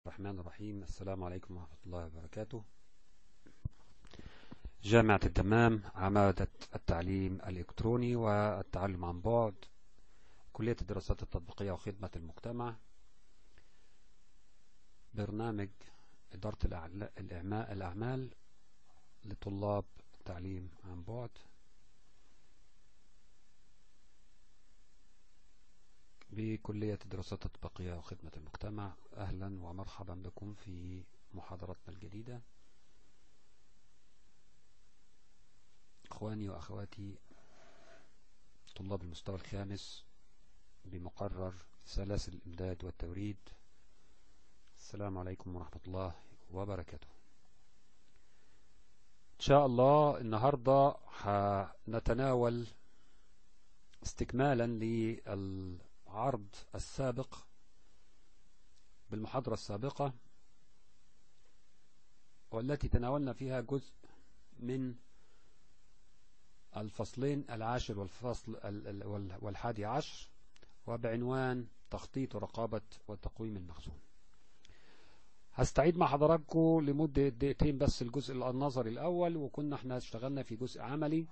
الرحمن الرحيم السلام عليكم ورحمة الله وبركاته جامعة الدمام عمادة التعليم الإلكتروني والتعلم عن بعد كلية الدراسات التطبيقية وخدمة المجتمع برنامج إدارة الأعمال لطلاب التعليم عن بعد بكلية الدراسات التطبيقية وخدمة المجتمع أهلا ومرحبا بكم في محاضرتنا الجديدة إخواني وأخواتي طلاب المستوى الخامس بمقرر سلاسل الإمداد والتوريد السلام عليكم ورحمة الله وبركاته إن شاء الله النهاردة هنتناول استكمالا لل عرض السابق بالمحاضرة السابقة والتي تناولنا فيها جزء من الفصلين العاشر والفصل والحادي عشر وبعنوان تخطيط ورقابة وتقويم المخزون هستعيد مع حضراتكم لمدة دقيقتين بس الجزء النظري الأول وكنا احنا اشتغلنا في جزء عملي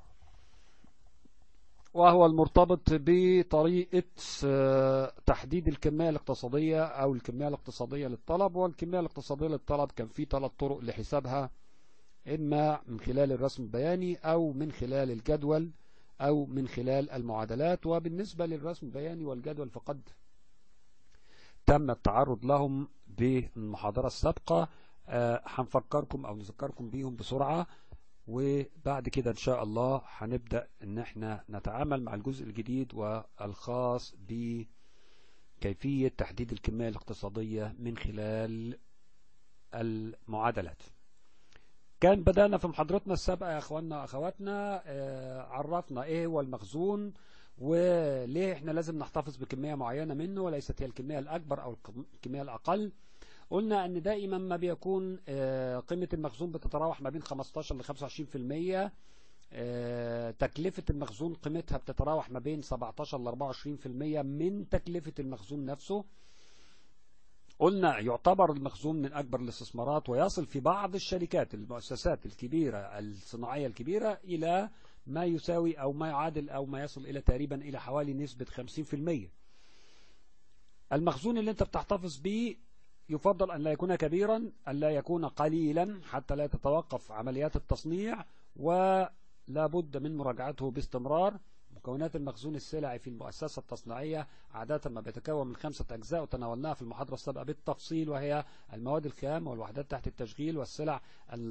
وهو المرتبط بطريقة تحديد الكمية الاقتصادية أو الكمية الاقتصادية للطلب والكمية الاقتصادية للطلب كان في ثلاث طرق لحسابها إما من خلال الرسم البياني أو من خلال الجدول أو من خلال المعادلات وبالنسبة للرسم البياني والجدول فقد تم التعرض لهم بالمحاضرة السابقة هنفكركم أو نذكركم بيهم بسرعة وبعد كده ان شاء الله هنبدأ ان احنا نتعامل مع الجزء الجديد والخاص بكيفية تحديد الكمية الاقتصادية من خلال المعادلات كان بدأنا في محاضرتنا السابقة يا اخواننا واخواتنا اه عرفنا ايه هو المخزون وليه احنا لازم نحتفظ بكمية معينة منه وليست هي الكمية الاكبر او الكمية الاقل قلنا ان دائما ما بيكون قيمة المخزون بتتراوح ما بين 15 ل 25% تكلفة المخزون قيمتها بتتراوح ما بين 17 ل 24% من تكلفة المخزون نفسه قلنا يعتبر المخزون من أكبر الاستثمارات ويصل في بعض الشركات المؤسسات الكبيرة الصناعية الكبيرة إلى ما يساوي أو ما يعادل أو ما يصل إلى تقريبا إلى حوالي نسبة 50% المخزون اللي انت بتحتفظ به يفضل أن لا يكون كبيرا أن لا يكون قليلا حتى لا تتوقف عمليات التصنيع ولا بد من مراجعته باستمرار مكونات المخزون السلعي في المؤسسة التصنيعية عادة ما بيتكون من خمسة أجزاء وتناولناها في المحاضرة السابقة بالتفصيل وهي المواد الخام والوحدات تحت التشغيل والسلع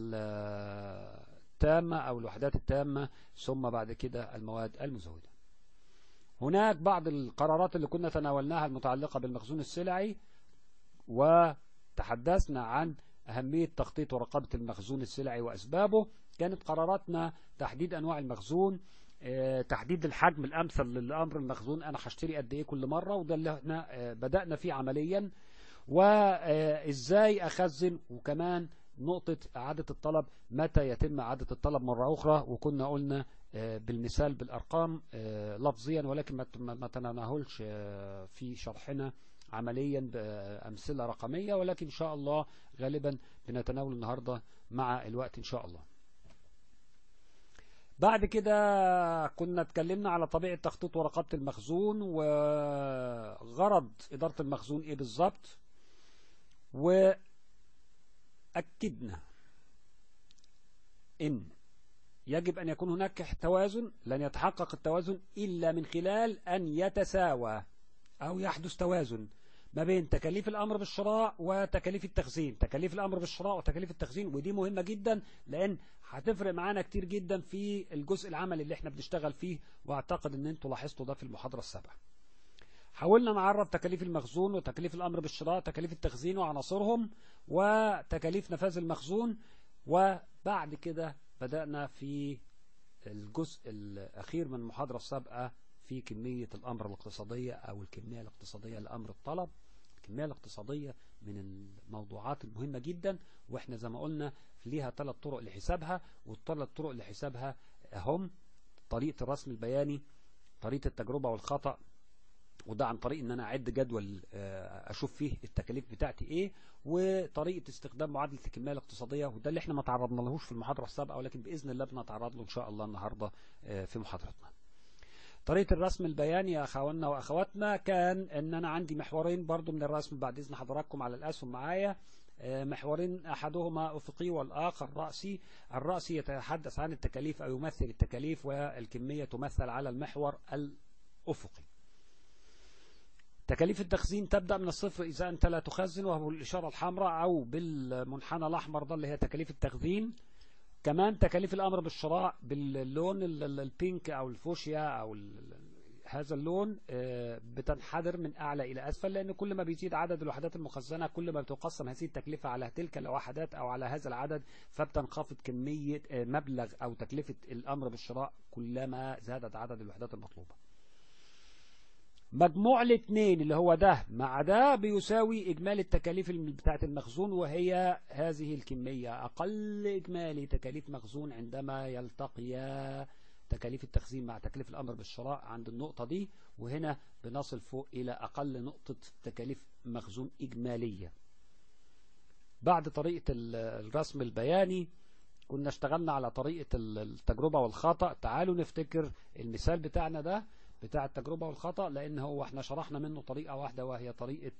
التامة أو الوحدات التامة ثم بعد كده المواد المزودة هناك بعض القرارات اللي كنا تناولناها المتعلقة بالمخزون السلعي وتحدثنا عن أهمية تخطيط ورقابة المخزون السلعي وأسبابه كانت قراراتنا تحديد أنواع المخزون اه تحديد الحجم الأمثل للأمر المخزون أنا هشتري قد إيه كل مرة وده اللي احنا اه بدأنا فيه عمليا وإزاي أخزن وكمان نقطة إعادة الطلب متى يتم إعادة الطلب مرة أخرى وكنا قلنا اه بالمثال بالأرقام لفظيا ولكن ما تناهلش في شرحنا عمليا بأمثلة رقمية ولكن إن شاء الله غالبا بنتناول النهاردة مع الوقت إن شاء الله بعد كده كنا اتكلمنا على طبيعة تخطيط ورقابة المخزون وغرض إدارة المخزون إيه بالظبط وأكدنا إن يجب أن يكون هناك توازن لن يتحقق التوازن إلا من خلال أن يتساوى أو يحدث توازن ما بين تكاليف الأمر بالشراء وتكاليف التخزين تكاليف الأمر بالشراء وتكاليف التخزين ودي مهمة جدا لأن هتفرق معانا كتير جدا في الجزء العملي اللي احنا بنشتغل فيه واعتقد ان انتوا لاحظتوا ده في المحاضرة السابقة حاولنا نعرف تكاليف المخزون وتكاليف الأمر بالشراء تكاليف التخزين وعناصرهم وتكاليف نفاذ المخزون وبعد كده بدأنا في الجزء الأخير من المحاضرة السابقة في كمية الأمر الاقتصادية أو الكمية الاقتصادية لأمر الطلب الكمية الاقتصادية من الموضوعات المهمة جدا وإحنا زي ما قلنا ليها ثلاث طرق لحسابها والثلاث طرق لحسابها هم طريقة الرسم البياني طريقة التجربة والخطأ وده عن طريق ان انا اعد جدول اشوف فيه التكاليف بتاعتي ايه وطريقه استخدام معادله الكميه الاقتصاديه وده اللي احنا ما تعرضنا لهوش في المحاضره السابقه ولكن باذن الله بنتعرض له ان شاء الله النهارده في محاضرتنا طريقه الرسم البياني يا اخواننا واخواتنا كان ان انا عندي محورين برضو من الرسم بعد اذن حضراتكم على الاسهم معايا محورين احدهما افقي والاخر راسي الراسي يتحدث عن التكاليف او يمثل التكاليف والكميه تمثل على المحور الافقي تكاليف التخزين تبدأ من الصفر إذا أنت لا تخزن وهو الإشارة الحمراء أو بالمنحنى الأحمر ده اللي هي تكاليف التخزين كمان تكاليف الأمر بالشراء باللون البينك أو الفوشيا أو هذا اللون بتنحدر من أعلى إلى أسفل لأن كل ما بيزيد عدد الوحدات المخزنة كل ما بتقسم هذه التكلفة على تلك الوحدات أو على هذا العدد فبتنخفض كمية مبلغ أو تكلفة الأمر بالشراء كلما زادت عدد الوحدات المطلوبة مجموع الاثنين اللي هو ده مع ده بيساوي إجمالي التكاليف بتاعة المخزون وهي هذه الكمية أقل إجمالي تكاليف مخزون عندما يلتقيا تكاليف التخزين مع تكليف الأمر بالشراء عند النقطة دي وهنا بنصل فوق إلى أقل نقطة تكاليف مخزون إجمالية بعد طريقة الرسم البياني كنا اشتغلنا على طريقة التجربة والخطأ تعالوا نفتكر المثال بتاعنا ده بتاع التجربة والخطأ لأن هو احنا شرحنا منه طريقة واحدة وهي طريقة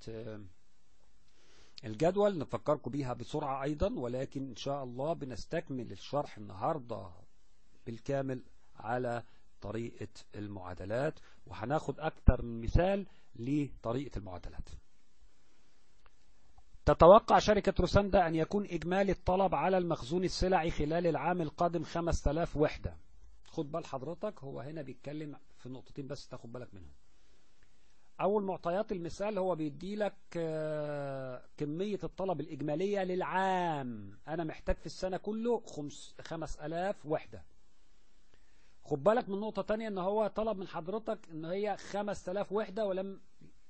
الجدول نفكركم بيها بسرعة أيضا ولكن إن شاء الله بنستكمل الشرح النهاردة بالكامل على طريقة المعادلات وهناخد أكتر من مثال لطريقة المعادلات تتوقع شركة روسندا أن يكون إجمالي الطلب على المخزون السلعي خلال العام القادم 5000 وحدة خد بال حضرتك هو هنا بيتكلم في نقطتين بس تاخد بالك منهم أول معطيات المثال هو بيدي لك كمية الطلب الإجمالية للعام أنا محتاج في السنة كله خمس, خمس ألاف وحدة خد بالك من نقطة تانية ان هو طلب من حضرتك ان هي خمس ألاف وحدة ولم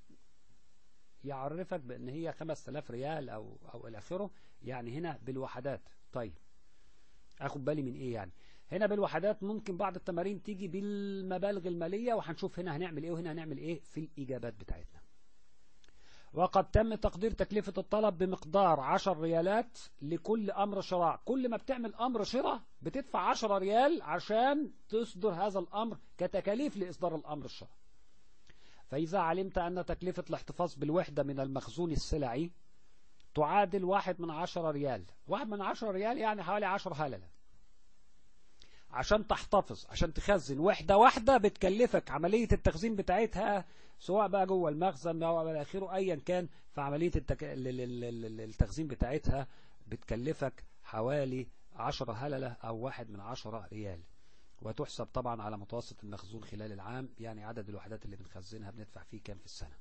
يعرفك بان هي خمس ألاف ريال او, أو الى اخره يعني هنا بالوحدات طيب اخد بالي من ايه يعني هنا بالوحدات ممكن بعض التمارين تيجي بالمبالغ المالية وهنشوف هنا هنعمل ايه وهنا هنعمل ايه في الاجابات بتاعتنا وقد تم تقدير تكلفة الطلب بمقدار 10 ريالات لكل أمر شراء كل ما بتعمل أمر شراء بتدفع 10 ريال عشان تصدر هذا الأمر كتكاليف لإصدار الأمر الشراء فإذا علمت أن تكلفة الاحتفاظ بالوحدة من المخزون السلعي تعادل واحد من عشرة ريال واحد من عشرة ريال يعني حوالي عشر هللة عشان تحتفظ عشان تخزن وحدة واحدة بتكلفك عملية التخزين بتاعتها سواء بقى جوه المخزن او الى اخره ايا كان فعمليه التك... التخزين بتاعتها بتكلفك حوالي 10 هلله او واحد من 10 ريال وتحسب طبعا على متوسط المخزون خلال العام يعني عدد الوحدات اللي بنخزنها بندفع فيه كام في السنه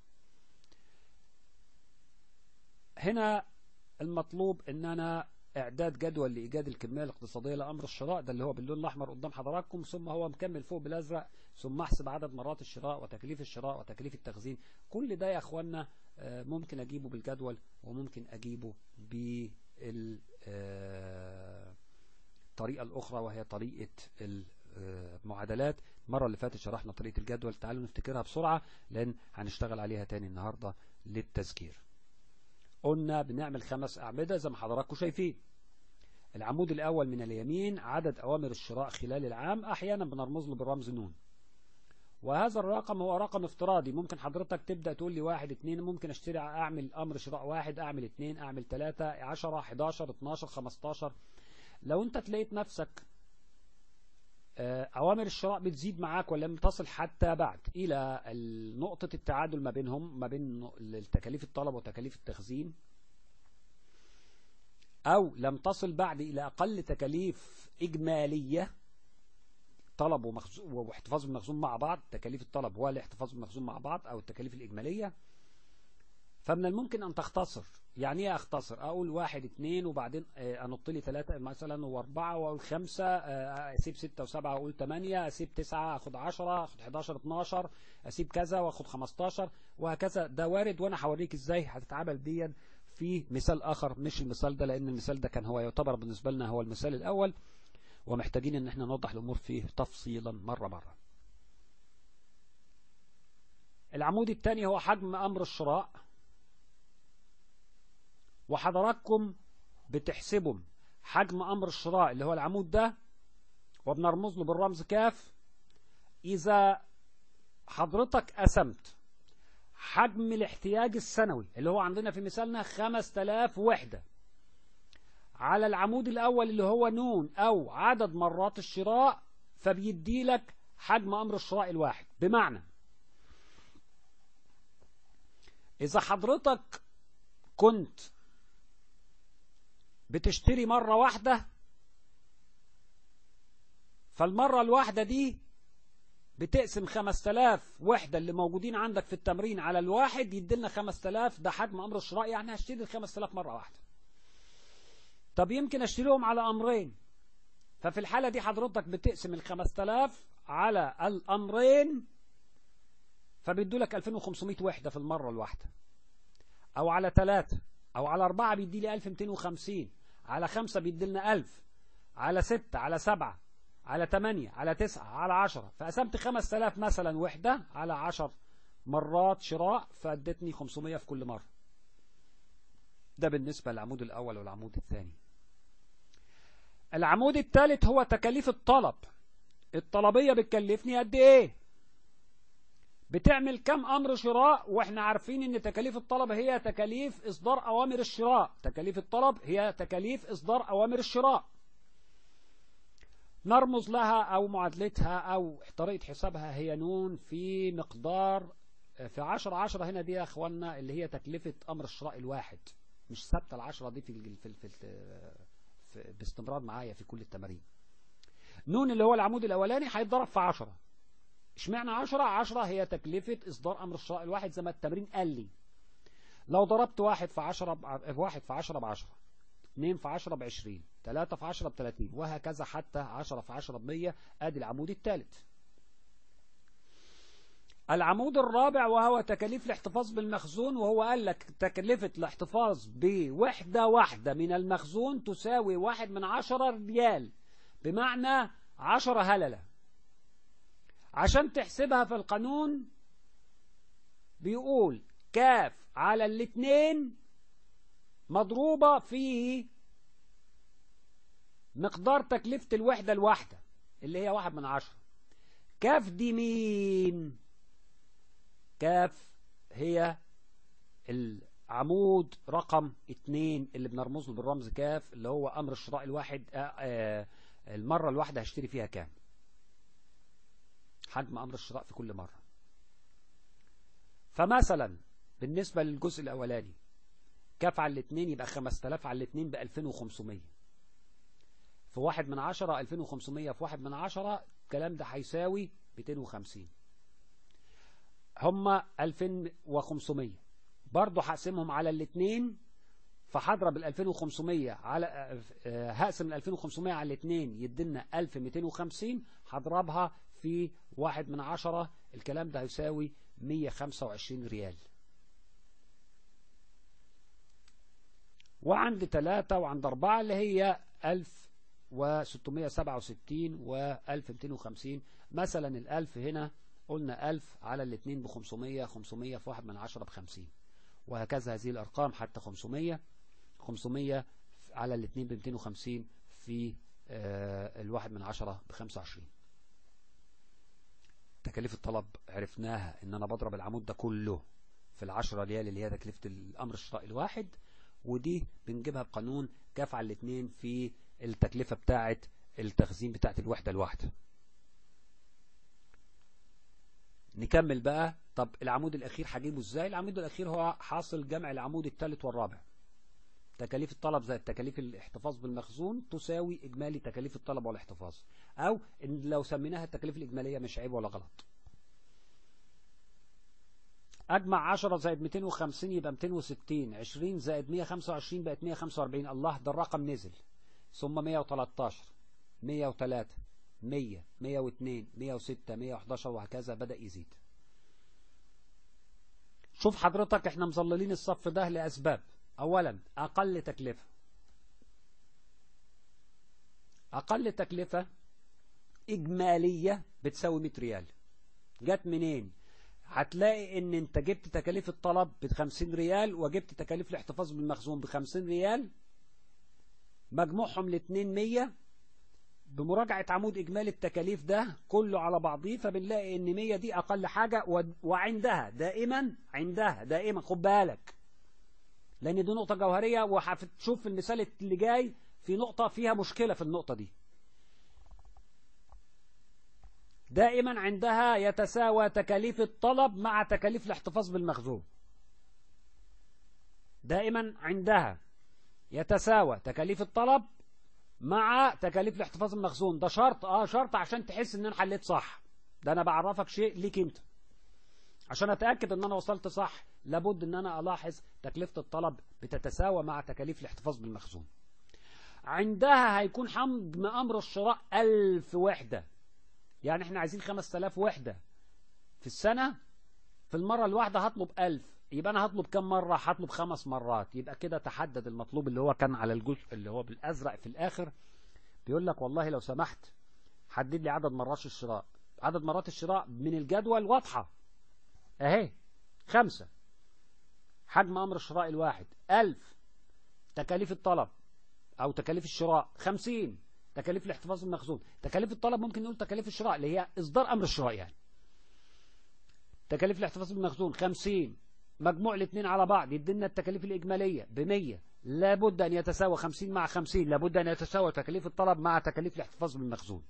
هنا المطلوب ان انا اعداد جدول لايجاد الكميه الاقتصاديه لامر الشراء ده اللي هو باللون الاحمر قدام حضراتكم ثم هو مكمل فوق بالازرق ثم احسب عدد مرات الشراء وتكليف الشراء وتكليف التخزين كل ده يا اخوانا ممكن اجيبه بالجدول وممكن اجيبه بالطريقه الاخرى وهي طريقه المعادلات المره اللي فاتت شرحنا طريقه الجدول تعالوا نفتكرها بسرعه لان هنشتغل عليها تاني النهارده للتذكير قلنا بنعمل خمس أعمدة زي ما حضراتكم شايفين العمود الأول من اليمين عدد أوامر الشراء خلال العام أحيانا بنرمز له بالرمز نون وهذا الرقم هو رقم افتراضي ممكن حضرتك تبدأ تقول لي واحد اتنين ممكن اشتري أعمل أمر شراء واحد أعمل اتنين أعمل تلاتة عشرة حداشر اتناشر خمستاشر لو انت تلاقيت نفسك أوامر الشراء بتزيد معاك ولم تصل حتى بعد إلى نقطة التعادل ما بينهم ما بين تكاليف الطلب وتكاليف التخزين أو لم تصل بعد إلى أقل تكاليف إجمالية طلب ومخزون واحتفاظ بالمخزون مع بعض تكاليف الطلب والاحتفاظ بالمخزون مع بعض أو التكاليف الإجمالية فمن الممكن أن تختصر يعني ايه اختصر اقول واحد اتنين وبعدين انط لي ثلاثة مثلا واربعة واقول خمسة اسيب ستة وسبعة واقول تمانية اسيب تسعة اخد عشرة اخد حداشر اتناشر اسيب كذا واخد خمستاشر وهكذا ده وارد وانا هوريك ازاي هتتعامل ديا في مثال اخر مش المثال ده لان المثال ده كان هو يعتبر بالنسبة لنا هو المثال الاول ومحتاجين ان احنا نوضح الامور فيه تفصيلا مرة مرة العمود الثاني هو حجم أمر الشراء وحضراتكم بتحسبوا حجم أمر الشراء اللي هو العمود ده وبنرمز له بالرمز كاف إذا حضرتك قسمت حجم الاحتياج السنوي اللي هو عندنا في مثالنا 5000 وحدة على العمود الأول اللي هو نون أو عدد مرات الشراء فبيدي لك حجم أمر الشراء الواحد بمعنى إذا حضرتك كنت بتشتري مرة واحدة فالمرة الواحدة دي بتقسم 5000 وحدة اللي موجودين عندك في التمرين على الواحد يديلنا 5000 ده حجم أمر الشراء يعني هشتري ال 5000 مرة واحدة طب يمكن اشتريهم على أمرين ففي الحالة دي حضرتك بتقسم ال 5000 على الأمرين فبيدوا لك 2500 وحدة في المرة الواحدة أو على ثلاثة أو على أربعة بيدي لي 1250 على خمسة بيدي لنا 1000 على ستة على سبعة على 8 على 9 على 10 فقسمت 5000 مثلا وحدة على 10 مرات شراء فادتني 500 في كل مرة ده بالنسبة للعمود الأول والعمود الثاني العمود الثالث هو تكاليف الطلب الطلبية بتكلفني قد ايه بتعمل كم امر شراء واحنا عارفين ان تكاليف الطلب هي تكاليف اصدار اوامر الشراء تكاليف الطلب هي تكاليف اصدار اوامر الشراء نرمز لها او معادلتها او طريقة حسابها هي نون في مقدار في عشر عشرة هنا دي يا اخوانا اللي هي تكلفة امر الشراء الواحد مش ثابته العشرة دي في, في, في, في باستمرار معايا في كل التمارين نون اللي هو العمود الاولاني هيتضرب في عشرة اشمعنى عشرة عشرة هي تكلفة اصدار امر الشراء الواحد زي ما التمرين قال لي لو ضربت واحد في عشرة ب... واحد في عشرة بعشرة اتنين في عشرة بعشرين تلاتة في عشرة بتلاتين وهكذا حتى عشرة في عشرة بمية ادي العمود الثالث العمود الرابع وهو تكاليف الاحتفاظ بالمخزون وهو قال لك تكلفة الاحتفاظ بوحدة واحدة من المخزون تساوي واحد من عشرة ريال بمعنى عشرة هللة عشان تحسبها في القانون بيقول كاف على الاثنين مضروبة في مقدار تكلفة الوحدة الواحدة اللي هي واحد من عشرة كاف دي مين كاف هي العمود رقم اتنين اللي بنرمز له بالرمز كاف اللي هو امر الشراء الواحد آآ آآ المرة الواحدة هشتري فيها كام حجم امر الشراء في كل مرة فمثلا بالنسبة للجزء الاولاني كاف على الاثنين يبقى 5000 على الاثنين ب 2500 في واحد من عشرة 2500 في واحد من عشرة الكلام ده هيساوي 250 هما 2500 برضه هقسمهم على الاثنين فهضرب ال 2500 على هقسم ال 2500 على الاثنين يدينا 1250 هضربها في واحد من عشرة الكلام ده هيساوي 125 ريال وعند ثلاثة وعند أربعة اللي هي 1667 و 1250 مثلا الألف هنا قلنا 1000 على الاثنين ب 500 500 في واحد من عشرة ب 50 وهكذا هذه الأرقام حتى 500 500 على الاثنين ب 250 في آه الواحد من عشرة ب 25 تكاليف الطلب عرفناها ان انا بضرب العمود ده كله في العشرة ريال اللي هي تكلفة الامر الشراء الواحد ودي بنجيبها بقانون كاف على الاثنين في التكلفة بتاعة التخزين بتاعة الوحدة الواحدة نكمل بقى طب العمود الأخير هجيبه ازاي العمود الأخير هو حاصل جمع العمود الثالث والرابع تكاليف الطلب زائد تكاليف الاحتفاظ بالمخزون تساوي إجمالي تكاليف الطلب والاحتفاظ أو إن لو سميناها التكاليف الإجمالية مش عيب ولا غلط أجمع 10 زائد 250 يبقى 260 20 زائد 125 بقت 145 الله ده الرقم نزل ثم 113 103 100 102 106 111 وهكذا بدأ يزيد شوف حضرتك احنا مظللين الصف ده لأسباب أولا أقل تكلفة أقل تكلفة إجمالية بتساوي 100 ريال جت منين هتلاقي ان انت جبت تكاليف الطلب ب 50 ريال وجبت تكاليف الاحتفاظ بالمخزون ب 50 ريال مجموعهم الاثنين 100 بمراجعة عمود إجمالي التكاليف ده كله على بعضيه فبنلاقي إن 100 دي أقل حاجة وعندها دائما عندها دائما خد بالك لأن دي نقطة جوهرية وهتشوف في المثال اللي جاي في نقطة فيها مشكلة في النقطة دي دائما عندها يتساوى تكاليف الطلب مع تكاليف الاحتفاظ بالمخزون دائما عندها يتساوى تكاليف الطلب مع تكاليف الاحتفاظ بالمخزون ده شرط اه شرط عشان تحس ان انا حليت صح ده انا بعرفك شيء ليك انت عشان اتاكد ان انا وصلت صح لابد ان انا الاحظ تكلفه الطلب بتتساوى مع تكاليف الاحتفاظ بالمخزون عندها هيكون حجم امر الشراء 1000 وحده يعني احنا عايزين 5000 وحده في السنه في المره الواحده هطلب 1000 يبقى انا هطلب كم مره هطلب خمس مرات يبقى كده تحدد المطلوب اللي هو كان على الجزء اللي هو بالازرق في الاخر بيقول لك والله لو سمحت حدد لي عدد مرات الشراء عدد مرات الشراء من الجدول واضحه اهي خمسة حجم امر الشراء الواحد ألف تكاليف الطلب او تكاليف الشراء خمسين تكاليف الاحتفاظ بالمخزون تكاليف الطلب ممكن نقول تكاليف الشراء اللي هي اصدار امر الشراء يعني تكاليف الاحتفاظ بالمخزون خمسين مجموع الاثنين على بعض يدينا التكاليف الإجمالية بمية لابد أن يتساوى خمسين مع خمسين لابد أن يتساوى تكاليف الطلب مع تكاليف الاحتفاظ بالمخزون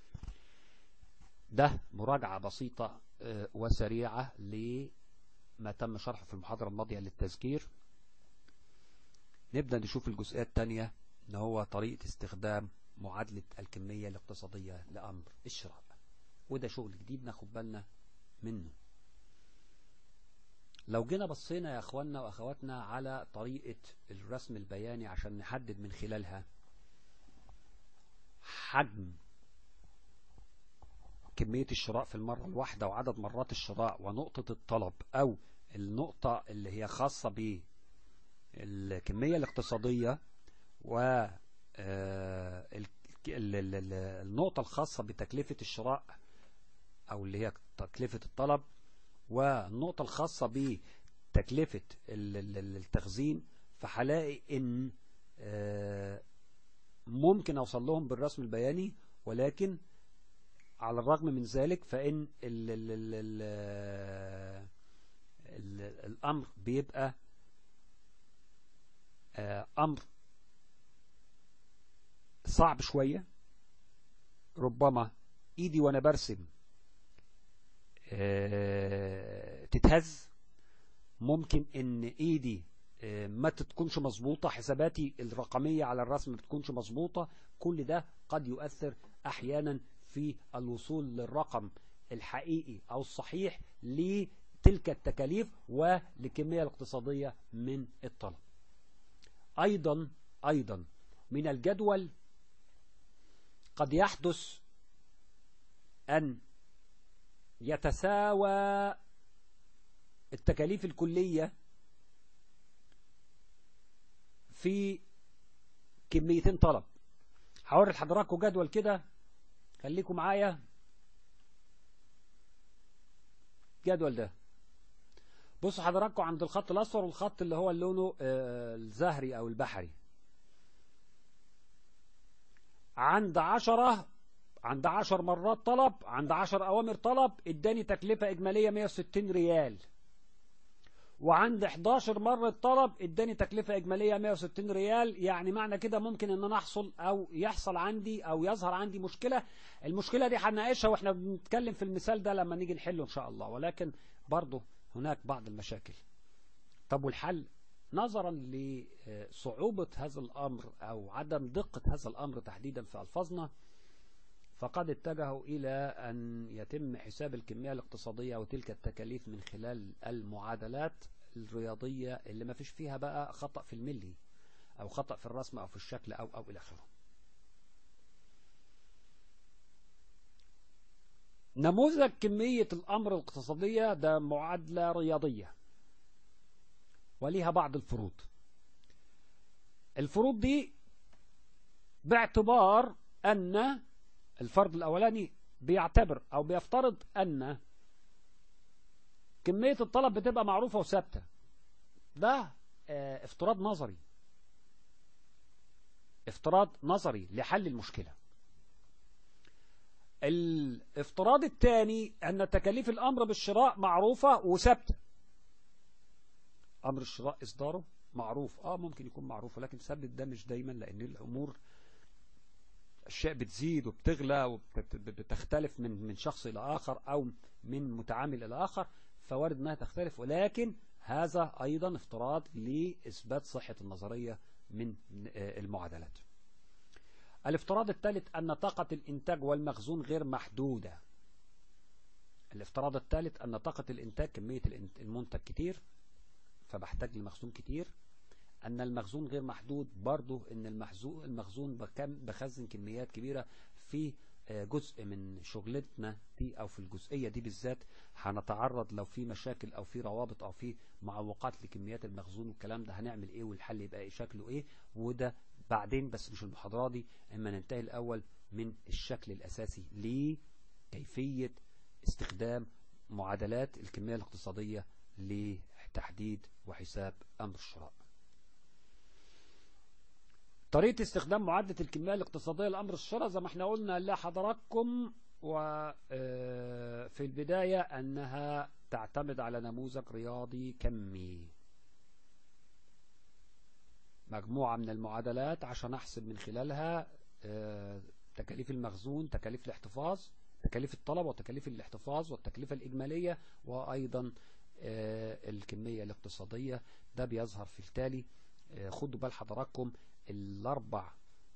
ده مراجعة بسيطة وسريعة لما تم شرحه في المحاضرة الماضية للتذكير نبدأ نشوف الجزئية الثانية ان هو طريقة استخدام معادلة الكمية الاقتصادية لأمر الشراء وده شغل جديد ناخد بالنا منه لو جينا بصينا يا اخواننا واخواتنا على طريقة الرسم البياني عشان نحدد من خلالها حجم كمية الشراء في المرة الواحدة وعدد مرات الشراء ونقطة الطلب او النقطة اللي هي خاصة بالكمية الاقتصادية و النقطة الخاصة بتكلفة الشراء او اللي هي تكلفة الطلب والنقطة الخاصة بتكلفة التخزين فهلاقي ان ممكن اوصل لهم بالرسم البياني ولكن على الرغم من ذلك فان ال ال ال ال ال الامر بيبقى امر صعب شوية ربما ايدي وانا برسم تتهز ممكن ان ايدي ما تكونش مظبوطة حساباتي الرقمية على الرسم ما تكونش مظبوطة كل ده قد يؤثر احيانا في الوصول للرقم الحقيقي او الصحيح لتلك التكاليف ولكمية الاقتصادية من الطلب ايضا ايضا من الجدول قد يحدث ان يتساوى التكاليف الكلية في كميتين طلب هوري لحضراتكم جدول كده خليكم معايا الجدول ده بصوا حضراتكم عند الخط الاصفر والخط اللي هو لونه الزهري او البحري عند عشرة عند عشر مرات طلب عند عشر أوامر طلب اداني تكلفة إجمالية 160 ريال وعند 11 مرة طلب اداني تكلفة إجمالية 160 ريال يعني معنى كده ممكن ان انا احصل او يحصل عندي او يظهر عندي مشكلة المشكلة دي هنناقشها واحنا بنتكلم في المثال ده لما نيجي نحله ان شاء الله ولكن برضه هناك بعض المشاكل طب والحل نظرا لصعوبة هذا الأمر أو عدم دقة هذا الأمر تحديدا في ألفاظنا فقد اتجهوا إلى أن يتم حساب الكمية الاقتصادية وتلك التكاليف من خلال المعادلات الرياضية اللي ما فيش فيها بقى خطأ في الملي أو خطأ في الرسم أو في الشكل أو أو إلى آخره نموذج كمية الأمر الاقتصادية ده معادلة رياضية وليها بعض الفروض الفروض دي باعتبار أن الفرض الأولاني بيعتبر أو بيفترض أن كمية الطلب بتبقى معروفة وثابتة ده اه افتراض نظري افتراض نظري لحل المشكلة الافتراض الثاني أن تكاليف الأمر بالشراء معروفة وثابتة أمر الشراء إصداره معروف آه ممكن يكون معروف ولكن ثابت ده مش دايما لأن الأمور أشياء بتزيد وبتغلى وبتختلف من من شخص إلى آخر أو من متعامل إلى آخر فوارد أنها تختلف ولكن هذا أيضا افتراض لإثبات صحة النظرية من المعادلات الافتراض الثالث أن طاقة الإنتاج والمخزون غير محدودة الافتراض الثالث أن طاقة الإنتاج كمية المنتج كتير فبحتاج لمخزون كتير أن المخزون غير محدود برضه أن المخزون المخزون بخزن كميات كبيرة في جزء من شغلتنا دي أو في الجزئية دي بالذات هنتعرض لو في مشاكل أو في روابط أو في معوقات لكميات المخزون والكلام ده هنعمل إيه والحل يبقى إيه شكله إيه وده بعدين بس مش المحاضرة دي اما ننتهي الأول من الشكل الأساسي لكيفية استخدام معادلات الكمية الاقتصادية لتحديد وحساب أمر الشراء طريقة استخدام معادلة الكمية الاقتصادية لأمر الشراء زي ما احنا قلنا لحضراتكم وفي البداية أنها تعتمد على نموذج رياضي كمي مجموعة من المعادلات عشان أحسب من خلالها تكاليف المخزون تكاليف الاحتفاظ تكاليف الطلب وتكاليف الاحتفاظ والتكلفة الإجمالية وأيضا الكمية الاقتصادية ده بيظهر في التالي خدوا بال حضراتكم الأربع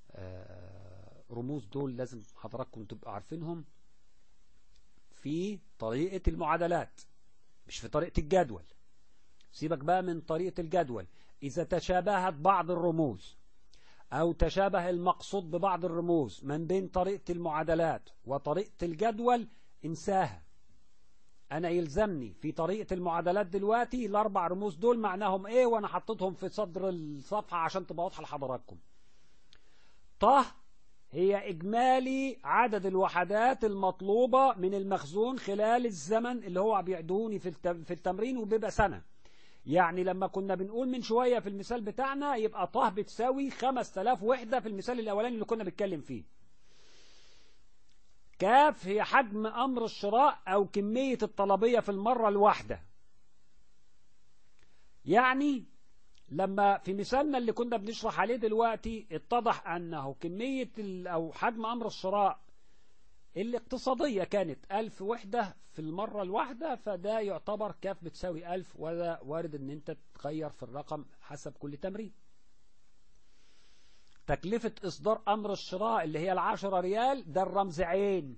رموز دول لازم حضراتكم تبقوا عارفينهم في طريقة المعادلات مش في طريقة الجدول سيبك بقى من طريقة الجدول إذا تشابهت بعض الرموز أو تشابه المقصود ببعض الرموز من بين طريقة المعادلات وطريقة الجدول انساها أنا يلزمني في طريقة المعادلات دلوقتي الأربع رموز دول معناهم إيه وأنا حطيتهم في صدر الصفحة عشان تبقى واضحة لحضراتكم طه هي إجمالي عدد الوحدات المطلوبة من المخزون خلال الزمن اللي هو بيعدوني في التمرين وبيبقى سنة يعني لما كنا بنقول من شوية في المثال بتاعنا يبقى طه بتساوي 5000 وحدة في المثال الأولاني اللي كنا بنتكلم فيه كاف هي حجم أمر الشراء أو كمية الطلبية في المرة الواحدة يعني لما في مثالنا اللي كنا بنشرح عليه دلوقتي اتضح أنه كمية أو حجم أمر الشراء الاقتصادية كانت ألف وحدة في المرة الواحدة فده يعتبر كاف بتساوي ألف وده وارد ان انت تغير في الرقم حسب كل تمرين تكلفة إصدار أمر الشراء اللي هي العشرة ريال ده الرمز عين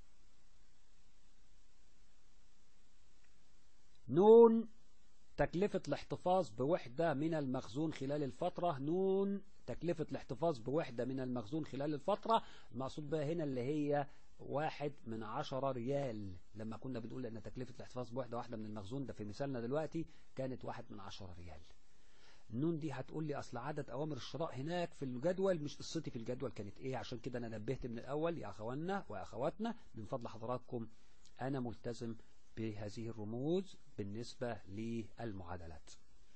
نون تكلفة الاحتفاظ بوحدة من المخزون خلال الفترة نون تكلفة الاحتفاظ بوحدة من المخزون خلال الفترة المقصود بها هنا اللي هي واحد من عشرة ريال لما كنا بنقول ان تكلفة الاحتفاظ بوحدة واحدة من المخزون ده في مثالنا دلوقتي كانت واحد من عشرة ريال النون دي هتقول لي اصل عدد اوامر الشراء هناك في الجدول مش قصتي في الجدول كانت ايه عشان كده انا نبهت من الاول يا اخواننا واخواتنا من فضل حضراتكم انا ملتزم بهذه الرموز بالنسبة للمعادلات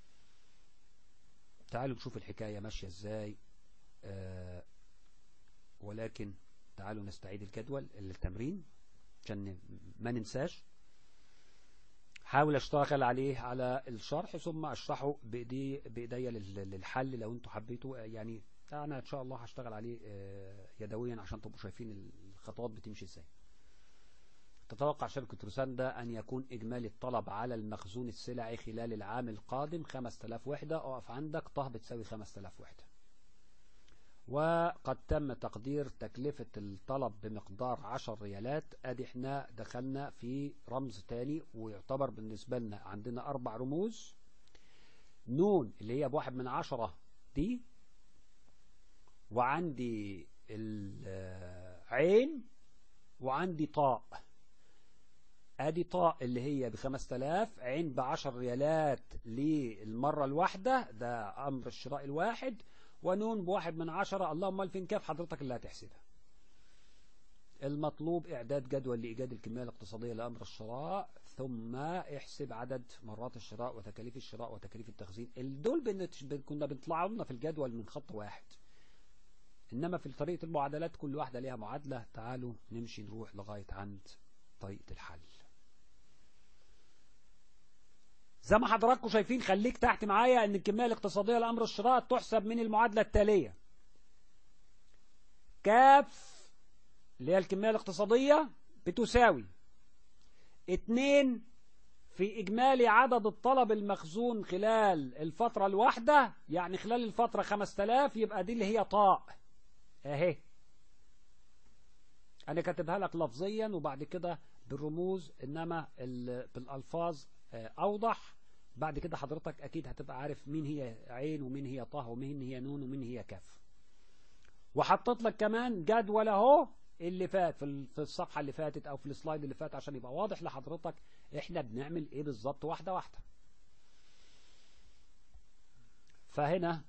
تعالوا نشوف الحكاية ماشية ازاي آه ولكن تعالوا نستعيد الجدول التمرين عشان ما ننساش حاول اشتغل عليه على الشرح ثم اشرحه بايدي بايديا للحل لو انتوا حبيتوا يعني انا ان شاء الله هشتغل عليه يدويا عشان تبقوا شايفين الخطوات بتمشي ازاي تتوقع شركة روساندا أن يكون إجمالي الطلب على المخزون السلعي خلال العام القادم 5000 وحدة أقف عندك طه بتساوي 5000 وحدة وقد تم تقدير تكلفة الطلب بمقدار 10 ريالات ادي احنا دخلنا في رمز تاني ويعتبر بالنسبة لنا عندنا اربع رموز نون اللي هي بواحد من عشرة دي وعندي العين وعندي طاء ادي طاء اللي هي بخمس تلاف عين بعشر ريالات للمرة الواحدة ده امر الشراء الواحد ونون بواحد من عشرة اللهم الفين كاف حضرتك اللي هتحسبها المطلوب إعداد جدول لإيجاد الكمية الاقتصادية لأمر الشراء ثم احسب عدد مرات الشراء وتكاليف الشراء وتكاليف التخزين دول بنت- بن- كنا بنطلعوا لنا في الجدول من خط واحد إنما في طريقة المعادلات كل واحدة ليها معادلة تعالوا نمشي نروح لغاية عند طريقة الحل زي ما حضراتكم شايفين خليك تحت معايا ان الكمية الاقتصادية لأمر الشراء تحسب من المعادلة التالية كاف اللي هي الكمية الاقتصادية بتساوي اتنين في إجمالي عدد الطلب المخزون خلال الفترة الواحدة يعني خلال الفترة 5000 يبقى دي اللي هي طاء اهي أنا كاتبها لك لفظيا وبعد كده بالرموز إنما ال- بالألفاظ آه، أوضح بعد كده حضرتك أكيد هتبقى عارف مين هي عين ومين هي طه ومين هي نون ومين هي كاف وحطيت لك كمان جدول اهو اللي فات في ال- في الصفحة اللي فاتت او في السلايد اللي فات عشان يبقى واضح لحضرتك احنا بنعمل ايه بالظبط واحدة واحدة فهنا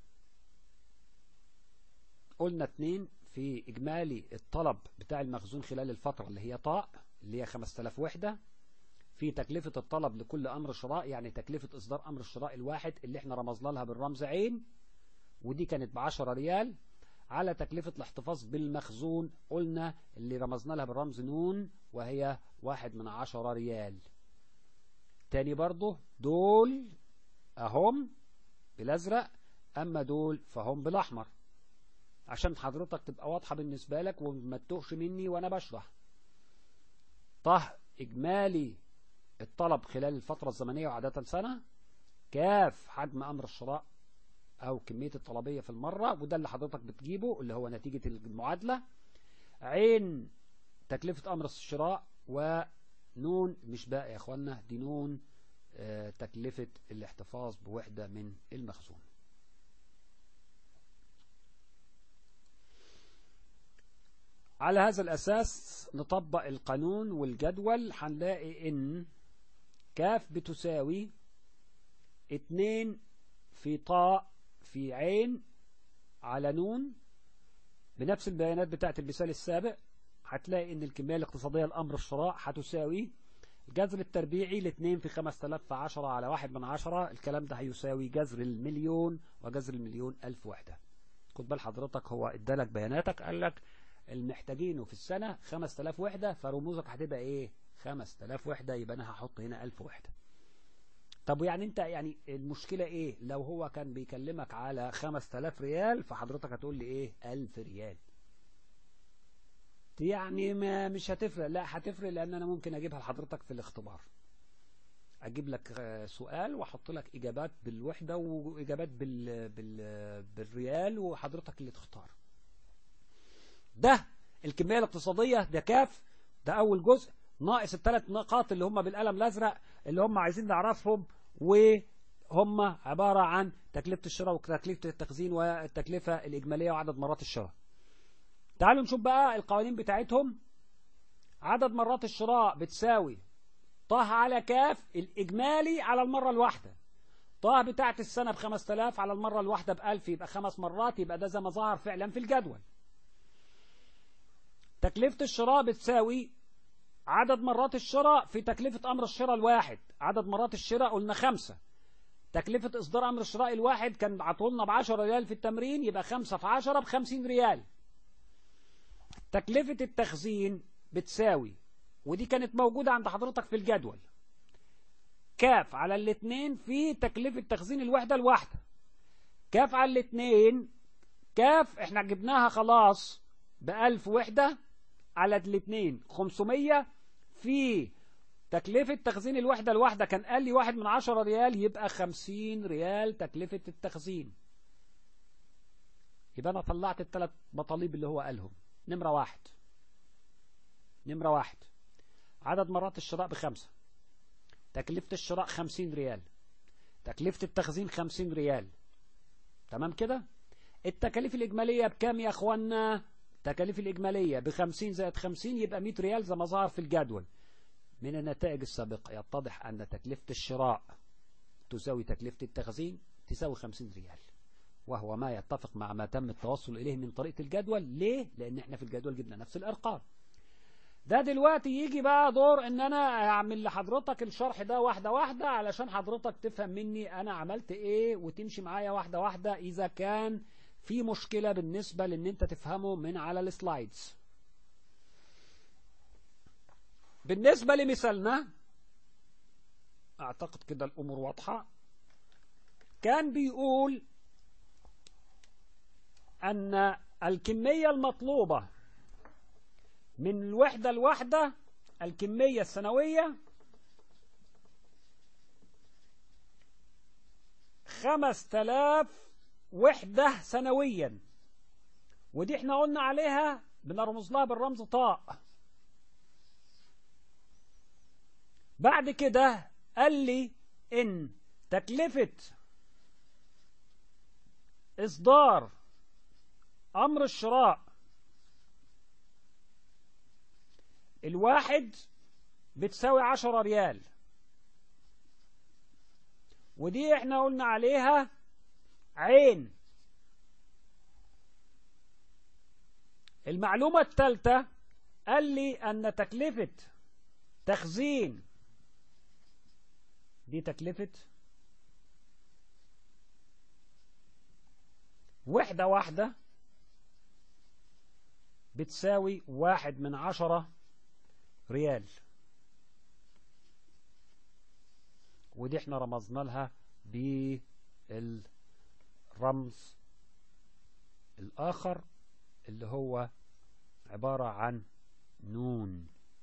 قلنا اتنين في اجمالي الطلب بتاع المخزون خلال الفترة اللي هي طاء اللي هي 5000 وحدة في تكلفة الطلب لكل امر شراء يعني تكلفة اصدار امر الشراء الواحد اللي احنا رمزنا لها بالرمز عين ودي كانت بعشرة ريال على تكلفة الاحتفاظ بالمخزون قلنا اللي رمزنا لها بالرمز نون وهي واحد من عشرة ريال تاني برضو دول اهم بالازرق اما دول فهم بالاحمر عشان حضرتك تبقى واضحة بالنسبة لك وما تتوهش مني وانا بشرح طه اجمالي الطلب خلال الفترة الزمنية وعادة سنة كاف حجم امر الشراء او كمية الطلبية في المرة وده اللي حضرتك بتجيبه اللي هو نتيجة المعادلة عين تكلفة امر الشراء ونون مش باقي يا اخوانا دي نون آه، تكلفة الاحتفاظ بوحدة من المخزون على هذا الأساس نطبق القانون والجدول هنلاقي إن كاف بتساوي اتنين في طاء في عين على نون بنفس البيانات بتاعت المثال السابق هتلاقي ان الكمية الاقتصادية لأمر الشراء هتساوي الجذر التربيعي لاثنين في 5000 في 10 على واحد من عشرة الكلام ده هيساوي جذر المليون وجذر المليون ألف وحدة خد بال حضرتك هو ادالك بياناتك قال لك المحتاجينه في السنة 5000 وحدة فرموزك هتبقى ايه 5000 وحدة يبقى انا هحط هنا 1000 وحدة طب يعني انت يعني المشكلة ايه لو هو كان بيكلمك على 5000 ريال فحضرتك هتقول لي ايه 1000 ريال يعني ما مش هتفرق لا هتفرق لان انا ممكن اجيبها لحضرتك في الاختبار اجيب لك آه، سؤال واحط لك اجابات بالوحدة واجابات بال... بال... بالريال وحضرتك اللي تختار ده الكمية الاقتصادية ده كاف ده اول جزء ناقص الثلاث نقاط اللي هم بالقلم الازرق اللي هم عايزين نعرفهم وهم عبارة عن تكلفة الشراء وتكلفة التخزين والتكلفة الإجمالية وعدد مرات الشراء تعالوا نشوف بقى القوانين بتاعتهم عدد مرات الشراء بتساوي طه على كاف الإجمالي على المرة الواحدة طه بتاعت السنة ب 5000 على المرة الواحدة ب 1000 يبقى خمس مرات يبقى ده زي ما ظهر فعلا في الجدول تكلفة الشراء بتساوي عدد مرات الشراء في تكلفة أمر الشراء الواحد عدد مرات الشراء قلنا خمسة تكلفة إصدار أمر الشراء الواحد كان عطولنا بعشرة ريال في التمرين يبقى خمسة في عشرة بخمسين ريال تكلفة التخزين بتساوي ودي كانت موجودة عند حضرتك في الجدول كاف على الاثنين في تكلفة تخزين الوحدة الواحدة كاف على الاثنين كاف احنا جبناها خلاص بألف وحدة على الاثنين 500 في تكلفة تخزين الوحدة الواحدة كان قال لي واحد من عشرة ريال يبقى خمسين ريال تكلفة التخزين يبقى أنا طلعت الثلاث مطالب اللي هو قالهم نمرة واحد نمرة واحد عدد مرات الشراء بخمسة تكلفة الشراء خمسين ريال تكلفة التخزين خمسين ريال تمام كده التكاليف الإجمالية بكام يا أخوانا التكاليف الإجمالية بخمسين زائد خمسين يبقى مئة ريال زي ما ظهر في الجدول من النتائج السابقة يتضح أن تكلفة الشراء تساوي تكلفة التخزين تساوي خمسين ريال وهو ما يتفق مع ما تم التوصل إليه من طريقة الجدول ليه؟ لأن احنا في الجدول جبنا نفس الأرقام ده دلوقتي يجي بقى دور ان انا اعمل لحضرتك الشرح ده واحدة واحدة علشان حضرتك تفهم مني انا عملت ايه وتمشي معايا واحدة واحدة اذا كان في مشكلة بالنسبة لان انت تفهمه من على السلايدز بالنسبة لمثالنا اعتقد كده الامور واضحة كان بيقول ان الكمية المطلوبة من الوحدة الواحدة الكمية السنوية خمس تلاف وحدة سنويا ودي احنا قلنا عليها بنرمز لها بالرمز طاء بعد كده قال لي ان تكلفة اصدار امر الشراء الواحد بتساوي عشرة ريال ودي احنا قلنا عليها عين المعلومة الثالثة قال لي أن تكلفة تخزين دي تكلفة وحدة واحدة بتساوي واحد من عشرة ريال ودي احنا رمزنا لها بالرمز الآخر اللي هو عبارة عن نون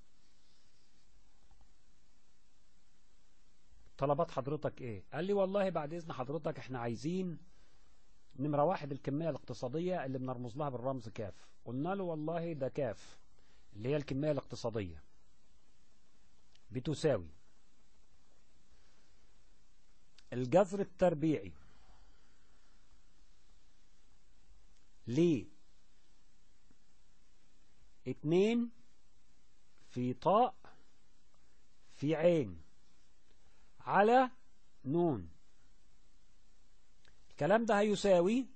طلبات حضرتك ايه قال لي والله بعد اذن حضرتك احنا عايزين نمرة واحد الكمية الاقتصادية اللي بنرمز لها بالرمز كاف قلنا له والله ده كاف اللي هي الكمية الاقتصادية بتساوي الجذر التربيعي ل اتنين في طاء في عين على نون الكلام ده هيساوي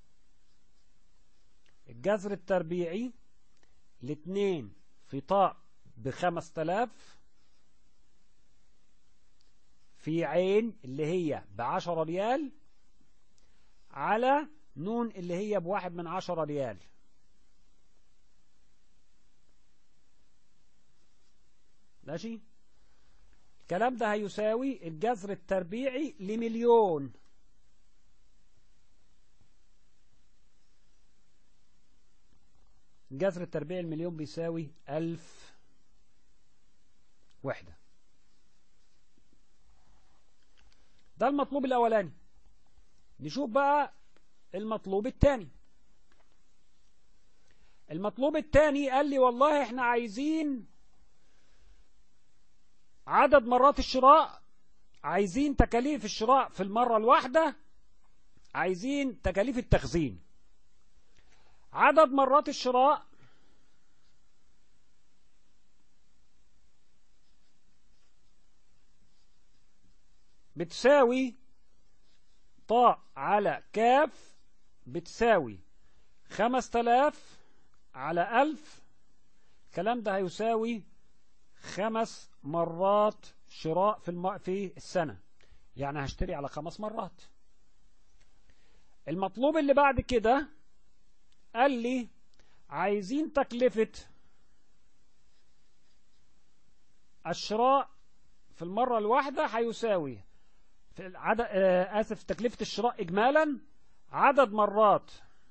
الجذر التربيعي لاتنين في طاء بخمس تلاف في عين اللي هي بعشرة ريال على نون اللي هي بواحد من عشرة ريال ماشي الكلام ده هيساوي الجذر التربيعي لمليون الجذر التربيعي المليون بيساوي ألف وحدة ده المطلوب الأولاني نشوف بقى المطلوب الثاني المطلوب الثاني قال لي والله احنا عايزين عدد مرات الشراء عايزين تكاليف الشراء في المرة الواحدة عايزين تكاليف التخزين عدد مرات الشراء بتساوي طاء على كاف بتساوي خمس تلاف على ألف الكلام ده هيساوي خمس مرات شراء في الم... في السنة يعني هشتري على خمس مرات المطلوب اللي بعد كده قال لي عايزين تكلفة الشراء في المرة الواحدة هيساوي في العدد آه آسف تكلفة الشراء إجمالا عدد مرات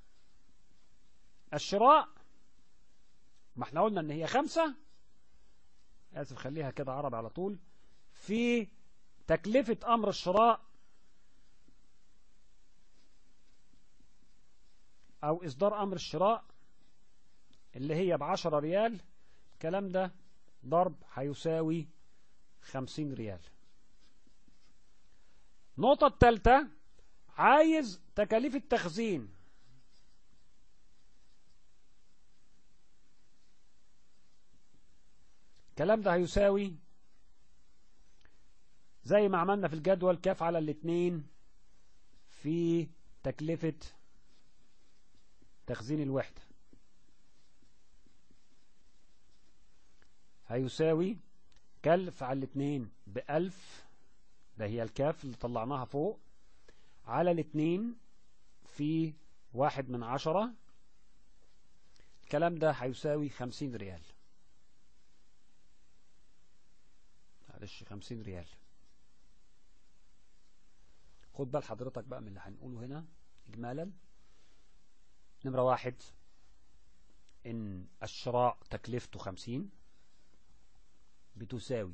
الشراء ما احنا قلنا ان هي خمسة آسف خليها كده عربي على طول في تكلفة أمر الشراء أو إصدار أمر الشراء اللي هي بعشرة ريال الكلام ده ضرب هيساوي خمسين ريال النقطة الثالثة عايز تكاليف التخزين الكلام ده هيساوي زي ما عملنا في الجدول كاف على الاثنين في تكلفة تخزين الوحدة هيساوي كلف على الاثنين بألف ده هي الكاف اللي طلعناها فوق على الاثنين في واحد من عشرة الكلام ده هيساوي خمسين ريال معلش خمسين ريال خد بال حضرتك بقى من اللي هنقوله هنا إجمالا نمرة واحد إن الشراء تكلفته خمسين بتساوي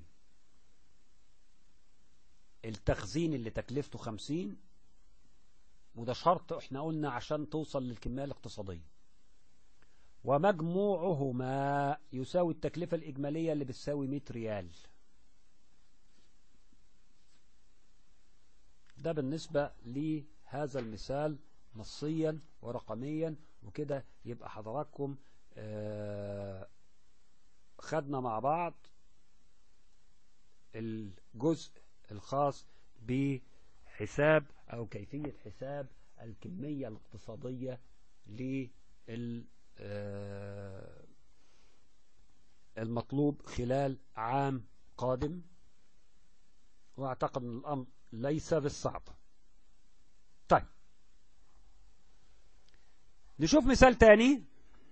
التخزين اللي تكلفته خمسين وده شرط احنا قلنا عشان توصل للكمية الاقتصادية ومجموعهما يساوي التكلفة الإجمالية اللي بتساوي 100 ريال ده بالنسبة لهذا المثال نصيا ورقميا وكده يبقى حضراتكم آه خدنا مع بعض الجزء الخاص بحساب أو كيفية حساب الكمية الاقتصادية للمطلوب خلال عام قادم واعتقد ان الامر ليس بالصعب طيب نشوف مثال تاني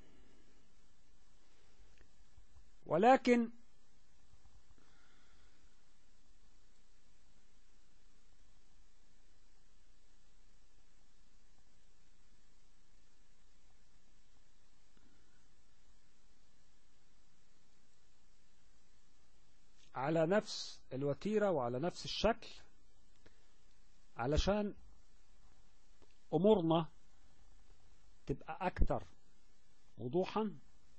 ولكن على نفس الوتيرة وعلى نفس الشكل علشان أمورنا تبقى أكثر وضوحا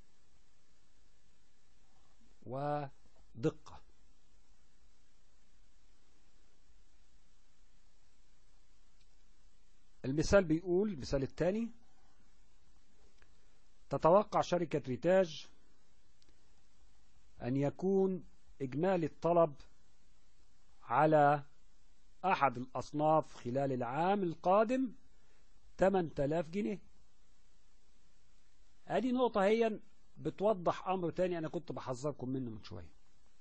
ودقة المثال بيقول المثال الثاني تتوقع شركة ريتاج أن يكون إجمالي الطلب على أحد الأصناف خلال العام القادم 8000 جنيه هذه نقطة هي بتوضح أمر تاني أنا كنت بحذركم منه من شوية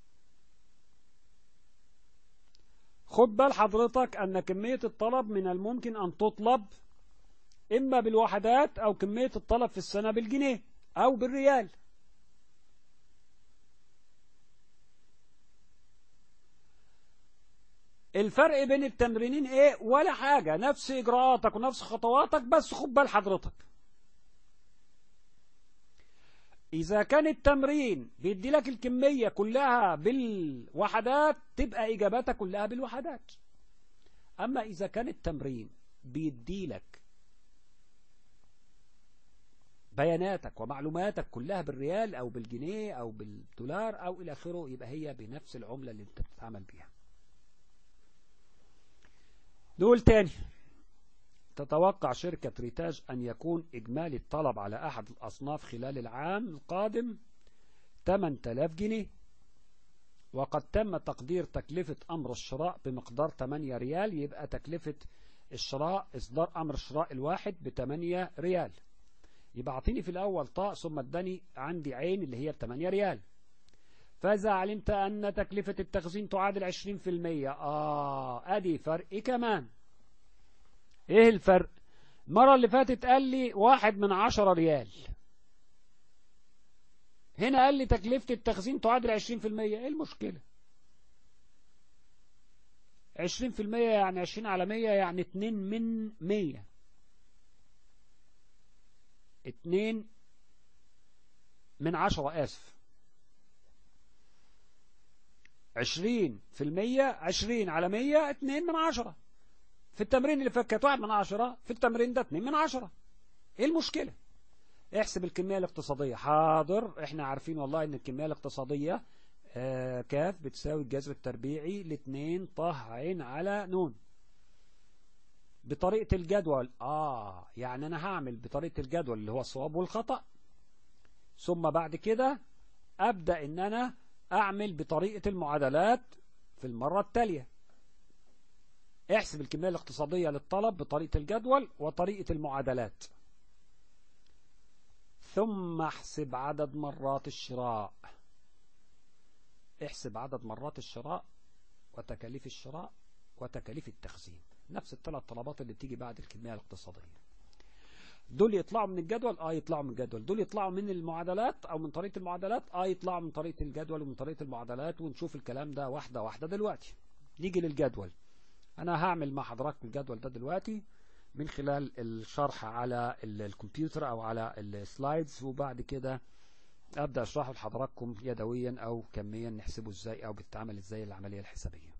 خد بال حضرتك أن كمية الطلب من الممكن أن تطلب إما بالوحدات أو كمية الطلب في السنة بالجنيه أو بالريال الفرق بين التمرينين ايه ولا حاجة نفس اجراءاتك ونفس خطواتك بس خد بال حضرتك اذا كان التمرين بيدي لك الكمية كلها بالوحدات تبقى اجاباتك كلها بالوحدات اما اذا كان التمرين بيدي لك بياناتك ومعلوماتك كلها بالريال او بالجنيه او بالدولار او الى اخره يبقى هي بنفس العملة اللي انت بتتعامل بيها نقول تاني تتوقع شركة ريتاج أن يكون إجمالي الطلب على أحد الأصناف خلال العام القادم 8000 جنيه وقد تم تقدير تكلفة أمر الشراء بمقدار 8 ريال يبقى تكلفة الشراء إصدار أمر الشراء الواحد ب 8 ريال يبقى أعطيني في الأول طاء ثم اداني عندي عين اللي هي 8 ريال فإذا علمت أن تكلفة التخزين تعادل 20% آه أدي فرق كمان إيه الفرق المرة اللي فاتت قال لي واحد من عشرة ريال هنا قال لي تكلفة التخزين تعادل 20% إيه المشكلة 20% يعني 20 على 100 يعني 2 من 100 2 من 10 آسف عشرين في المية عشرين على مية اتنين من عشرة في التمرين اللي فات كانت واحد من عشرة في التمرين ده اتنين من عشرة ايه المشكلة احسب الكمية الاقتصادية حاضر احنا عارفين والله ان الكمية الاقتصادية آه كاف بتساوي الجذر التربيعي لاتنين طه عين على نون بطريقة الجدول اه يعني انا هعمل بطريقة الجدول اللي هو الصواب والخطأ ثم بعد كده ابدأ ان انا أعمل بطريقة المعادلات في المرة التالية احسب الكمية الاقتصادية للطلب بطريقة الجدول وطريقة المعادلات ثم احسب عدد مرات الشراء احسب عدد مرات الشراء وتكاليف الشراء وتكاليف التخزين نفس الثلاث طلبات اللي بتيجي بعد الكمية الاقتصادية دول يطلعوا من الجدول اه يطلعوا من الجدول دول يطلعوا من المعادلات او من طريقة المعادلات اه يطلعوا من طريقة الجدول ومن طريقة المعادلات ونشوف الكلام ده واحدة واحدة دلوقتي نيجي للجدول انا هعمل مع حضراتكم الجدول ده دلوقتي من خلال الشرح على الكمبيوتر او على السلايدز وبعد كده ابدا اشرحه لحضراتكم يدويا او كميا نحسبه ازاي او بتتعمل ازاي العمليه الحسابيه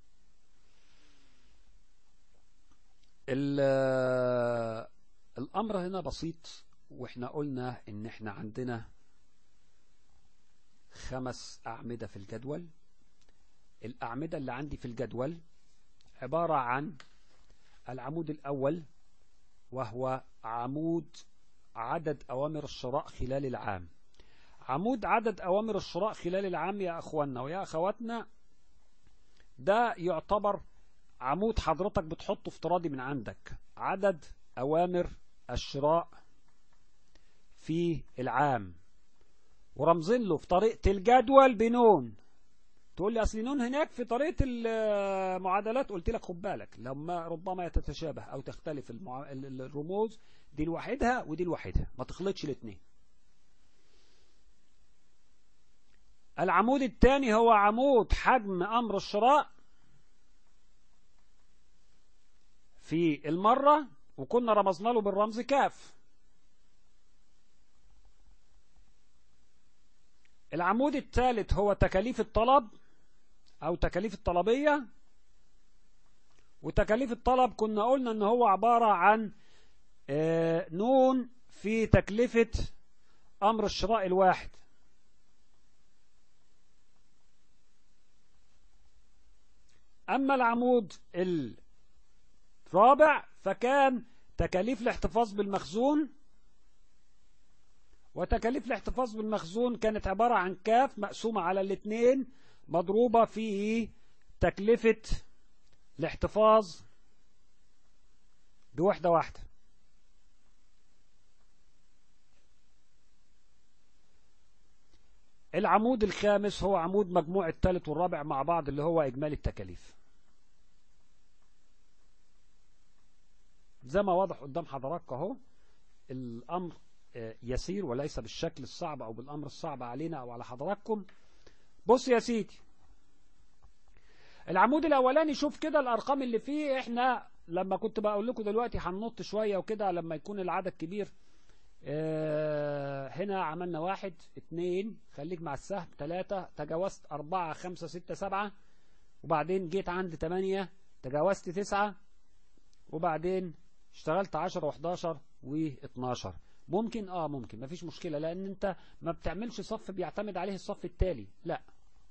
الامر هنا بسيط واحنا قلنا ان احنا عندنا خمس اعمده في الجدول الاعمده اللي عندي في الجدول عباره عن العمود الاول وهو عمود عدد أوامر الشراء خلال العام عمود عدد أوامر الشراء خلال العام يا أخواننا ويا أخواتنا ده يعتبر عمود حضرتك بتحطه افتراضي من عندك عدد أوامر الشراء في العام ورمزين له في طريقة الجدول بنون تقول لي اصل نون هناك في طريقه المعادلات قلت لك خد بالك لما ربما تتشابه او تختلف المع... الرموز دي لوحدها ودي لوحدها ما تخلطش الاثنين العمود الثاني هو عمود حجم امر الشراء في المره وكنا رمزنا له بالرمز كاف العمود الثالث هو تكاليف الطلب او تكاليف الطلبية وتكاليف الطلب كنا قلنا ان هو عبارة عن نون في تكلفة امر الشراء الواحد اما العمود الرابع فكان تكاليف الاحتفاظ بالمخزون وتكاليف الاحتفاظ بالمخزون كانت عبارة عن كاف مقسومة على الاثنين مضروبة في تكلفة الاحتفاظ بوحدة واحدة العمود الخامس هو عمود مجموع الثالث والرابع مع بعض اللي هو إجمالي التكاليف زي ما واضح قدام حضراتكم اهو الأمر يسير وليس بالشكل الصعب أو بالأمر الصعب علينا أو على حضراتكم بص يا سيدي العمود الأولاني شوف كده الأرقام اللي فيه إحنا لما كنت بقول لكم دلوقتي هننط شوية وكده لما يكون العدد كبير اه هنا عملنا واحد اتنين خليك مع السهم تلاتة تجاوزت أربعة خمسة ستة سبعة وبعدين جيت عند تمانية تجاوزت تسعة وبعدين اشتغلت عشرة وحداشر واتناشر ممكن اه ممكن مفيش مشكلة لان انت ما بتعملش صف بيعتمد عليه الصف التالي لا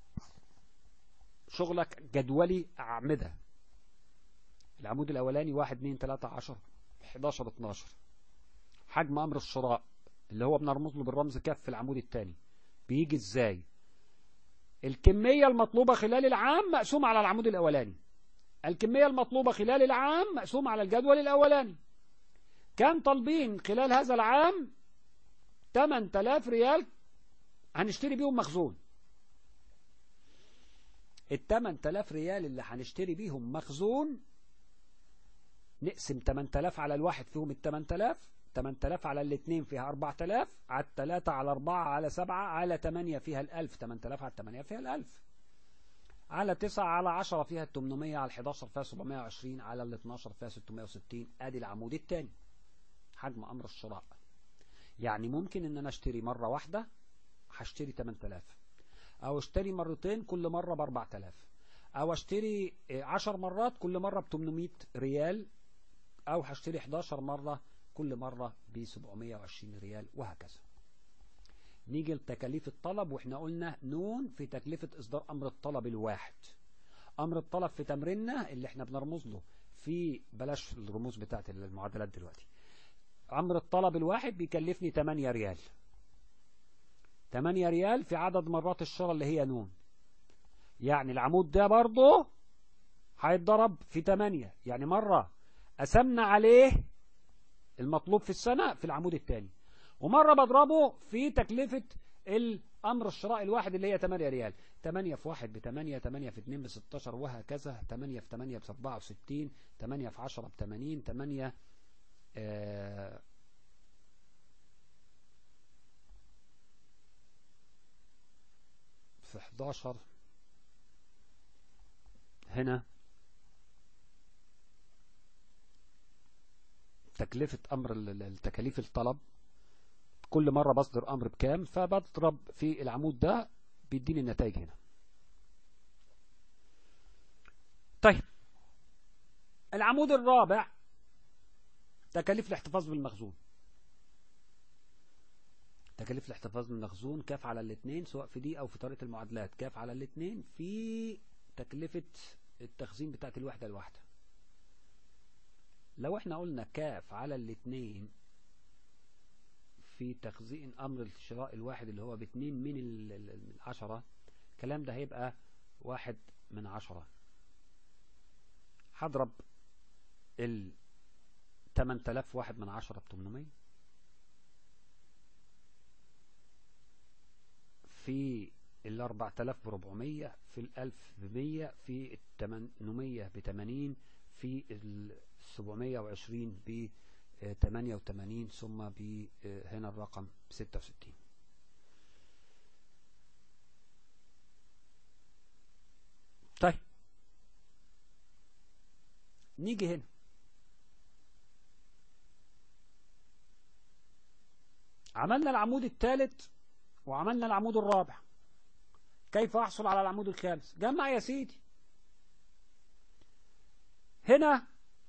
شغلك جدولي اعمدة العمود الاولاني واحد اتنين تلاتة عشر حداشر اتناشر حجم امر الشراء اللي هو بنرمز له بالرمز كف في العمود الثاني بيجي ازاي الكمية المطلوبة خلال العام مقسومة على العمود الاولاني الكمية المطلوبة خلال العام مقسومة على الجدول الاولاني كان طالبين خلال هذا العام 8000 ريال هنشتري بيهم مخزون ال 8000 ريال اللي هنشتري بيهم مخزون نقسم 8000 على الواحد فيهم ال 8000 8000 على الاثنين فيها 4000 على الثلاثة على 4 على 7 على 8 فيها ال 1000 8000 على 8 فيها ال 1000 على 9 على 10 فيها ال 800 على ال 11 فيها 720 على ال 12 فيها 660 ادي العمود الثاني حجم امر الشراء يعني ممكن ان انا اشتري مرة واحدة هشتري 8000 او اشتري مرتين كل مرة ب 4000 او اشتري 10 مرات كل مرة ب 800 ريال او هشتري 11 مرة كل مرة ب 720 ريال وهكذا نيجي لتكاليف الطلب واحنا قلنا نون في تكلفة اصدار امر الطلب الواحد امر الطلب في تمريننا اللي احنا بنرمز له في بلاش الرموز بتاعت المعادلات دلوقتي امر الطلب الواحد بيكلفني 8 ريال 8 ريال في عدد مرات الشراء اللي هي نون يعني العمود ده برضه هيتضرب في 8 يعني مرة قسمنا عليه المطلوب في السنة في العمود الثاني ومرة بضربه في تكلفة الامر الشراء الواحد اللي هي 8 ريال 8 في 1 ب 8 8 في 2 ب 16 وهكذا 8 في 8 ب 64 8 في 10 ب 80 8 آه في 11 هنا تكلفة أمر التكاليف الطلب كل مرة بصدر أمر بكام فبضرب في العمود ده بيديني النتائج هنا طيب العمود الرابع تكاليف الاحتفاظ بالمخزون تكاليف الاحتفاظ بالمخزون كاف على الاثنين سواء في دي او في طريقة المعادلات كاف على الاثنين في تكلفة التخزين بتاعت الوحدة الواحدة لو احنا قلنا كاف على الاثنين في تخزين امر الشراء الواحد اللي هو باتنين من العشرة الكلام ده هيبقى واحد من عشرة هضرب ال 8000 واحد من عشرة بتمنمية في ال 4000 بربعمية في الألف بمية في التمنمية بتمانين في ال 720 ب 88 ثم ب هنا الرقم 66 طيب نيجي هنا عملنا العمود الثالث وعملنا العمود الرابع كيف أحصل على العمود الخامس جمع يا سيدي هنا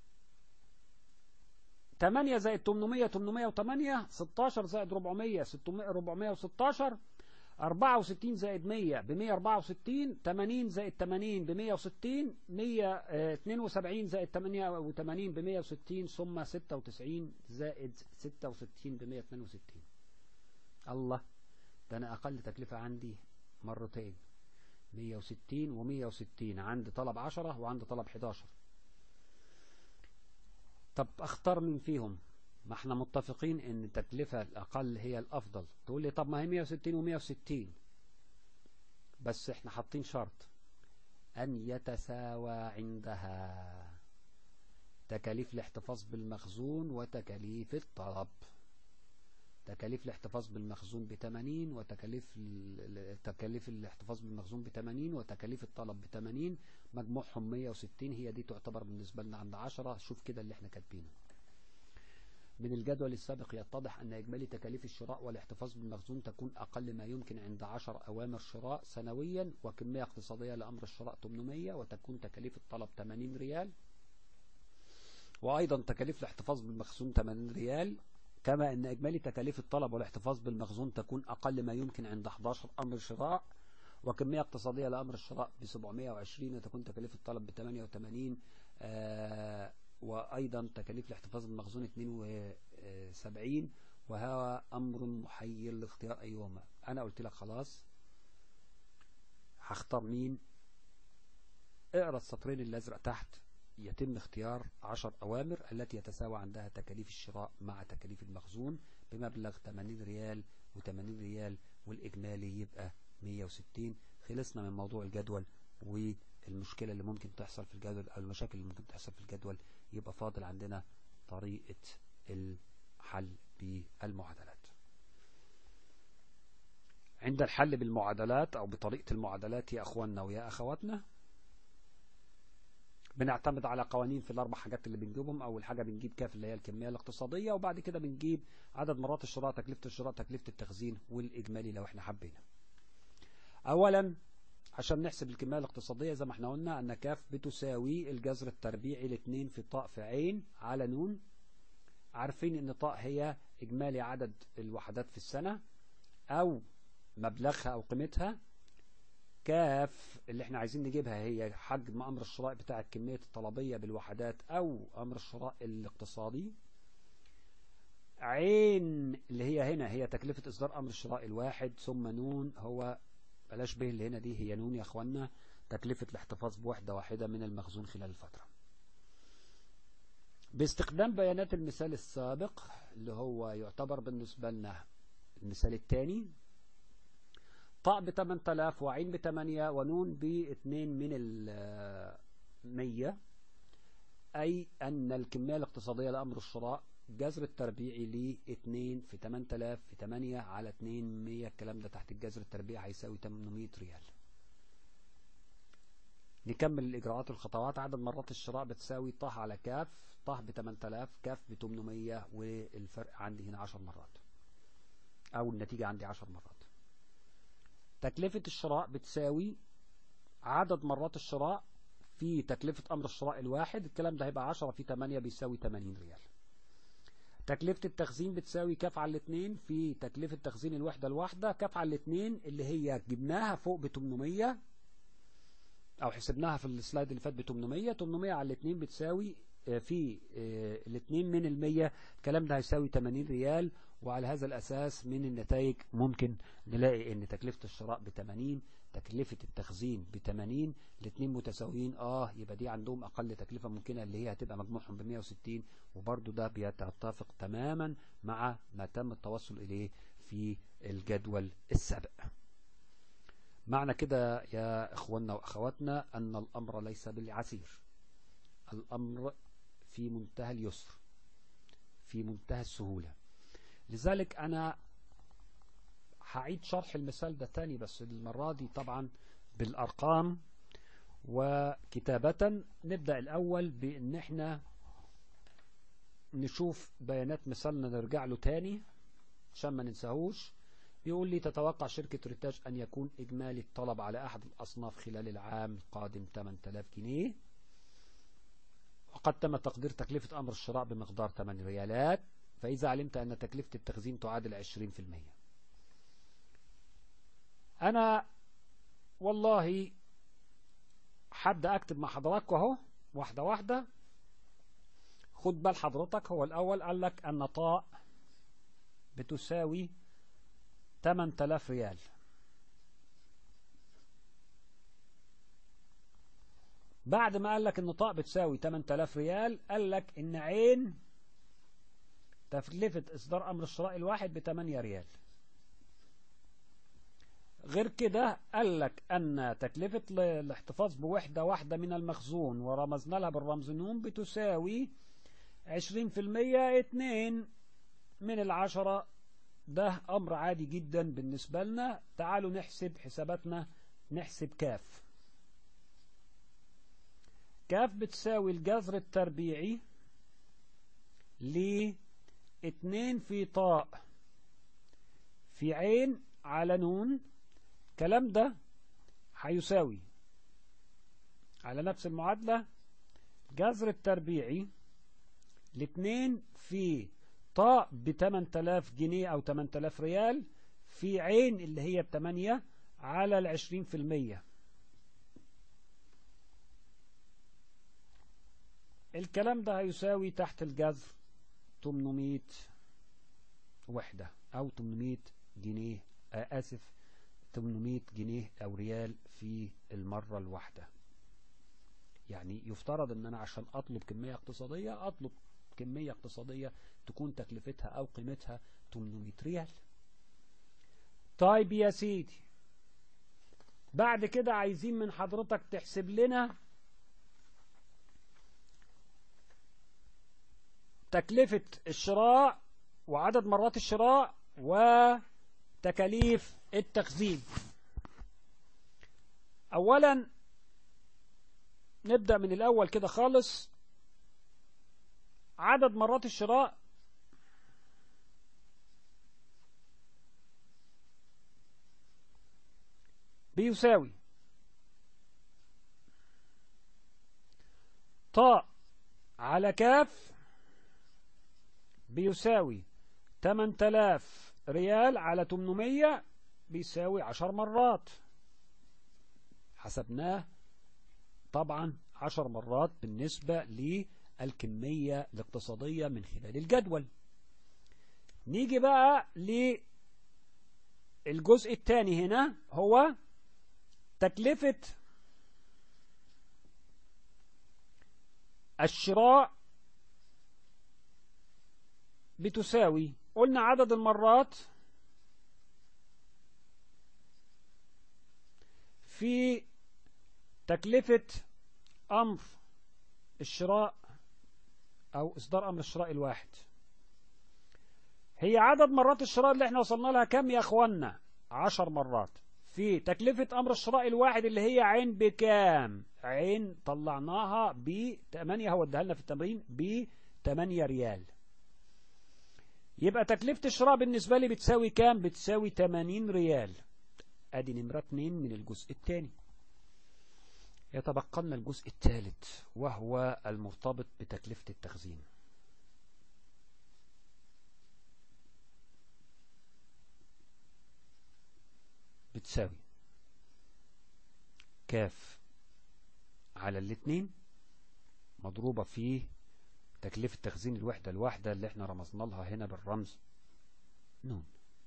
8 زائد 800 808 16 زائد 400 600 416 64 زائد 100 ب 164 80 زائد 80 ب 160 172 زائد 88 ب 160 ثم 96 زائد 66 ب 162 الله ده انا اقل تكلفة عندي مرتين 160 و160 عندي طلب 10 وعندي طلب 11 طب اختار مين فيهم ما احنا متفقين ان التكلفة الاقل هي الافضل تقول لي طب ما هي 160 و160 بس احنا حاطين شرط ان يتساوى عندها تكاليف الاحتفاظ بالمخزون وتكاليف الطلب تكاليف الاحتفاظ بالمخزون ب 80 وتكاليف تكاليف الاحتفاظ بالمخزون ب 80 وتكاليف الطلب ب 80 مجموعهم 160 هي دي تعتبر بالنسبة لنا عند 10 شوف كده اللي احنا كاتبينه من الجدول السابق يتضح أن إجمالي تكاليف الشراء والاحتفاظ بالمخزون تكون أقل ما يمكن عند 10 أوامر شراء سنويا وكمية اقتصادية لأمر الشراء 800 وتكون تكاليف الطلب 80 ريال وأيضا تكاليف الاحتفاظ بالمخزون 80 ريال كما أن إجمالي تكاليف الطلب والاحتفاظ بالمخزون تكون أقل ما يمكن عند 11 أمر شراء وكمية اقتصادية لأمر الشراء ب 720 وتكون تكاليف الطلب ب 88 آه وأيضا تكاليف الاحتفاظ بالمخزون 72 وهو أمر محير لاختيار أيهما أنا قلت لك خلاص هختار مين اقرأ السطرين الأزرق تحت يتم اختيار 10 أوامر التي يتساوى عندها تكاليف الشراء مع تكاليف المخزون بمبلغ 80 ريال و80 ريال والإجمالي يبقى 160 خلصنا من موضوع الجدول والمشكلة اللي ممكن تحصل في الجدول أو المشاكل اللي ممكن تحصل في الجدول يبقى فاضل عندنا طريقة الحل بالمعادلات عند الحل بالمعادلات أو بطريقة المعادلات يا أخواننا ويا أخواتنا بنعتمد على قوانين في الاربع حاجات اللي بنجيبهم اول حاجه بنجيب كاف اللي هي الكميه الاقتصاديه وبعد كده بنجيب عدد مرات الشراء تكلفه الشراء تكلفه التخزين والاجمالي لو احنا حبينا اولا عشان نحسب الكميه الاقتصاديه زي ما احنا قلنا ان كاف بتساوي الجذر التربيعي لاثنين في طاء في عين على نون عارفين ان طاء هي اجمالي عدد الوحدات في السنه او مبلغها او قيمتها كاف اللي احنا عايزين نجيبها هي حجم امر الشراء بتاع كمية الطلبية بالوحدات او امر الشراء الاقتصادي عين اللي هي هنا هي تكلفة اصدار امر الشراء الواحد ثم نون هو بلاش به اللي هنا دي هي نون يا اخوانا تكلفة الاحتفاظ بوحدة واحدة من المخزون خلال الفترة باستخدام بيانات المثال السابق اللي هو يعتبر بالنسبة لنا المثال الثاني طاء ب 8000 وعين ب 8 ونون ب 2 من ال 100 أي أن الكمية الاقتصادية لأمر الشراء الجذر التربيعي ل 2 في 8000 في 8 على 2 100 الكلام ده تحت الجذر التربيعي هيساوي 800 ريال نكمل الإجراءات والخطوات عدد مرات الشراء بتساوي طه على كاف طه ب 8000 كاف ب 800 والفرق عندي هنا 10 مرات أو النتيجة عندي 10 مرات تكلفة الشراء بتساوي عدد مرات الشراء في تكلفة أمر الشراء الواحد الكلام ده هيبقى 10 في 8 بيساوي 80 ريال تكلفة التخزين بتساوي كاف على الاثنين في تكلفة تخزين الوحدة الواحدة كاف على الاثنين اللي هي جبناها فوق ب 800 او حسبناها في السلايد اللي فات ب 800 800 على الاثنين بتساوي في الاثنين من المية الكلام ده هيساوي 80 ريال وعلى هذا الأساس من النتائج ممكن نلاقي ان تكلفة الشراء ب 80 تكلفة التخزين ب 80 الاثنين متساويين اه يبقى دي عندهم اقل تكلفة ممكنة اللي هي هتبقى مجموعهم ب 160 وبرده ده بيتفق تماما مع ما تم التوصل اليه في الجدول السابق معنى كده يا اخواننا واخواتنا ان الامر ليس بالعسير الامر في منتهى اليسر في منتهى السهولة لذلك انا هعيد شرح المثال ده تاني بس المرة دي طبعا بالارقام وكتابة نبدأ الاول بان احنا نشوف بيانات مثالنا نرجع له تاني عشان ما ننساهوش بيقول لي تتوقع شركة ريتاج أن يكون إجمالي الطلب على أحد الأصناف خلال العام القادم 8000 جنيه وقد تم تقدير تكلفة أمر الشراء بمقدار 8 ريالات فإذا علمت أن تكلفة التخزين تعادل 20% أنا والله حد أكتب مع حضراتكم أهو واحدة واحدة خد بال حضرتك هو الأول قال لك أن طاء بتساوي 8000 ريال بعد ما قال لك ان طاء بتساوي 8000 ريال قال لك ان عين تكلفة اصدار امر الشراء الواحد ب 8 ريال غير كده قال لك ان تكلفة الاحتفاظ بوحدة واحدة من المخزون ورمزنا لها بالرمز نون بتساوي 20% 2 من العشرة ده أمر عادي جدا بالنسبة لنا تعالوا نحسب حساباتنا نحسب كاف كاف بتساوي الجذر التربيعي ل 2 في طاء في عين على نون الكلام ده هيساوي على نفس المعادلة جذر التربيعي الاثنين في طاء ب 8000 جنيه او 8000 ريال في عين اللي هي ب 8 على ال 20% الكلام ده هيساوي تحت الجذر 800 وحدة او 800 جنيه آه اسف 800 جنيه او ريال في المرة الواحدة يعني يفترض ان انا عشان اطلب كمية اقتصادية اطلب كمية اقتصادية تكون تكلفتها او قيمتها 800 ريال طيب يا سيدي بعد كده عايزين من حضرتك تحسب لنا تكلفة الشراء وعدد مرات الشراء وتكاليف التخزين اولا نبدأ من الاول كده خالص عدد مرات الشراء بيساوي طاء على كاف بيساوي 8000 ريال على 800 بيساوي 10 مرات حسبناه طبعا 10 مرات بالنسبة للكمية الاقتصادية من خلال الجدول نيجي بقى للجزء الثاني هنا هو تكلفة الشراء بتساوي قلنا عدد المرات في تكلفة أمر الشراء أو إصدار أمر الشراء الواحد هي عدد مرات الشراء اللي احنا وصلنا لها كم يا أخوانا عشر مرات في تكلفة أمر الشراء الواحد اللي هي عين بكام عين طلعناها ب 8 هو اداها لنا في التمرين ب 8 ريال يبقى تكلفة الشراء بالنسبة لي بتساوي كام بتساوي 80 ريال ادي نمرة 2 من الجزء الثاني يتبقى لنا الجزء الثالث وهو المرتبط بتكلفة التخزين بتساوي كاف على الاثنين مضروبة في تكلفة تخزين الوحدة الواحدة اللي احنا رمزنا لها هنا بالرمز نون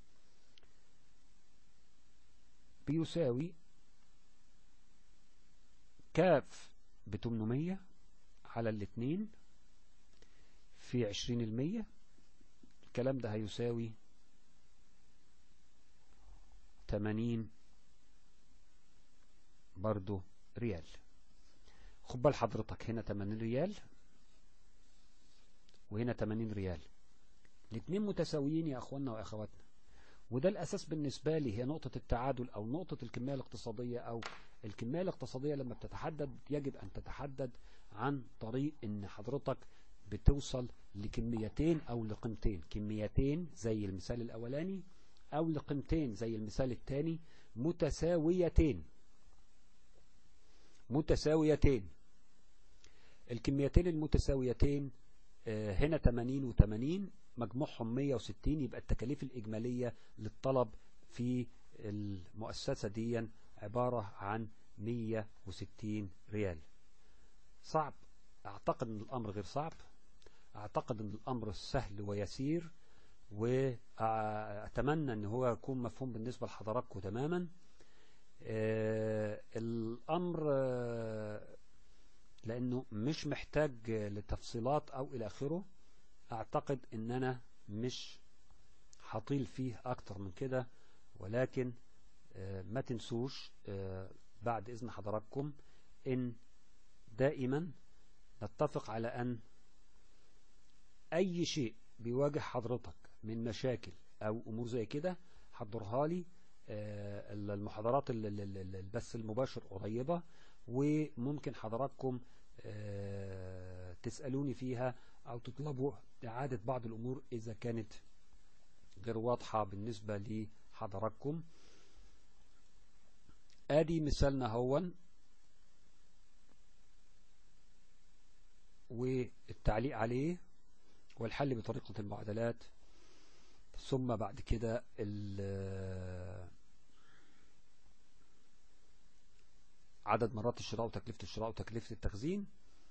بيساوي كاف ب 800 على الاثنين في 20 المية الكلام ده هيساوي 80 برضو ريال خد بال حضرتك هنا 80 ريال وهنا 80 ريال الاثنين متساويين يا اخواننا واخواتنا وده الاساس بالنسبة لي هي نقطة التعادل او نقطة الكمية الاقتصادية او الكمية الاقتصادية لما بتتحدد يجب ان تتحدد عن طريق ان حضرتك بتوصل لكميتين او لقيمتين كميتين زي المثال الاولاني او لقيمتين زي المثال الثاني متساويتين متساويتين الكميتين المتساويتين هنا 80 و80 مجموعهم 160 يبقى التكاليف الإجمالية للطلب في المؤسسة دي عبارة عن 160 ريال صعب أعتقد أن الأمر غير صعب أعتقد أن الأمر سهل ويسير وأتمنى أن هو يكون مفهوم بالنسبة لحضراتكم تماما الأمر لأنه مش محتاج لتفصيلات أو إلى آخره أعتقد أن أنا مش هطيل فيه أكتر من كده ولكن ما تنسوش بعد إذن حضراتكم إن دائما نتفق على أن أي شيء بيواجه حضرتك من مشاكل أو أمور زي كده حضرها لي المحاضرات البث المباشر قريبة وممكن حضراتكم تسألوني فيها أو تطلبوا إعادة بعض الأمور إذا كانت غير واضحة بالنسبة لحضراتكم آدي مثالنا هون والتعليق عليه والحل بطريقة المعادلات ثم بعد كده عدد مرات الشراء وتكلفة الشراء وتكلفة التخزين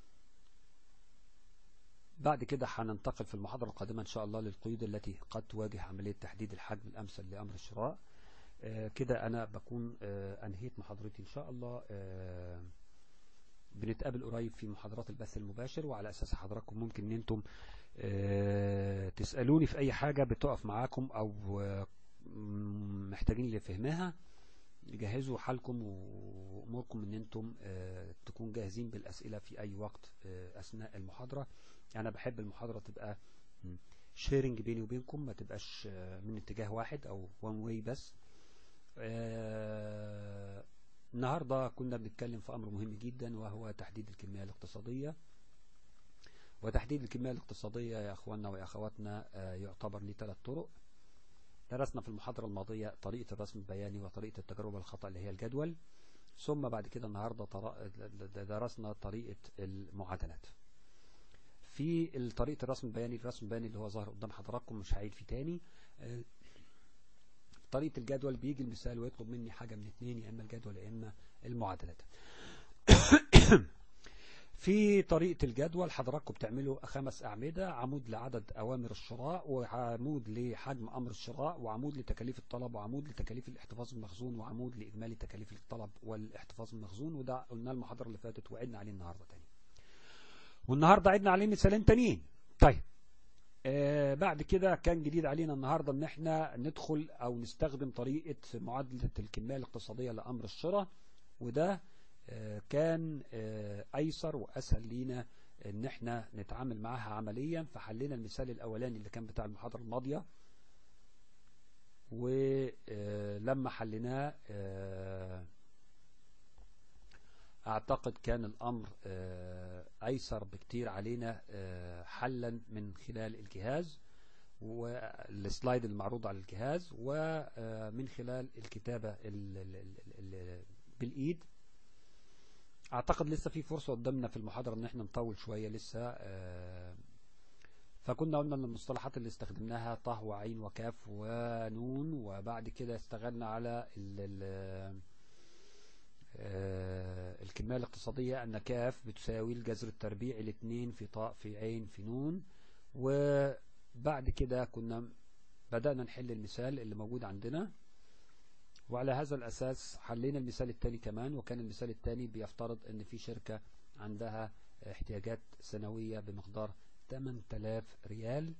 بعد كده هننتقل في المحاضرة القادمة إن شاء الله للقيود التي قد تواجه عملية تحديد الحجم الأمثل لأمر الشراء آه كده أنا بكون آه أنهيت محاضرتي إن شاء الله آه بنتقابل قريب في محاضرات البث المباشر وعلى أساس حضراتكم ممكن أن أنتم تسألوني في أي حاجة بتقف معاكم أو محتاجين لفهمها جهزوا حالكم وأموركم أن أنتم تكون جاهزين بالأسئلة في أي وقت أثناء المحاضرة أنا بحب المحاضرة تبقى شيرنج بيني وبينكم ما تبقاش من اتجاه واحد أو وان واي بس النهاردة كنا بنتكلم في أمر مهم جدا وهو تحديد الكمية الاقتصادية وتحديد الكمية الاقتصادية يا أخواننا وأخواتنا يعتبر لي ثلاث طرق درسنا في المحاضرة الماضية طريقة الرسم البياني وطريقة التجربة الخطأ اللي هي الجدول ثم بعد كده النهاردة درسنا طريقة المعادلات في طريقة الرسم البياني الرسم البياني اللي هو ظاهر قدام حضراتكم مش هعيد فيه تاني طريقة الجدول بيجي المثال ويطلب مني حاجة من اتنين يا إما الجدول يا إما المعادلات في طريقة الجدول حضراتكم بتعملوا خمس أعمدة عمود لعدد أوامر الشراء وعمود لحجم أمر الشراء وعمود لتكاليف الطلب وعمود لتكاليف الاحتفاظ بالمخزون وعمود لإجمالي تكاليف الطلب والاحتفاظ بالمخزون وده قلنا المحاضرة اللي فاتت وعدنا عليه النهاردة تاني والنهاردة عدنا عليه مثالين تانيين طيب آه بعد كده كان جديد علينا النهاردة ان احنا ندخل او نستخدم طريقة معادلة الكمية الاقتصادية لأمر الشراء وده آه، كان آه، ايسر واسهل لينا ان احنا نتعامل معاها عمليا فحلينا المثال الاولاني اللي كان بتاع المحاضرة الماضية ولما حليناه آه، اعتقد كان الامر آه، ايسر بكتير علينا آه، حلا من خلال الجهاز والسلايد المعروض على الجهاز ومن خلال الكتابة ال- ال- ال- ال- بالايد اعتقد لسه في فرصة قدامنا في المحاضرة ان احنا نطول شوية لسه آه، فكنا قلنا ان المصطلحات اللي استخدمناها طه وعين وكاف ونون وبعد كده اشتغلنا على ال ال آه، الكمية الاقتصادية أن كاف بتساوي الجذر التربيعي الاثنين في طاء في عين في نون وبعد كده كنا بدأنا نحل المثال اللي موجود عندنا وعلى هذا الأساس حلينا المثال الثاني كمان وكان المثال الثاني بيفترض أن في شركة عندها احتياجات سنوية بمقدار 8000 ريال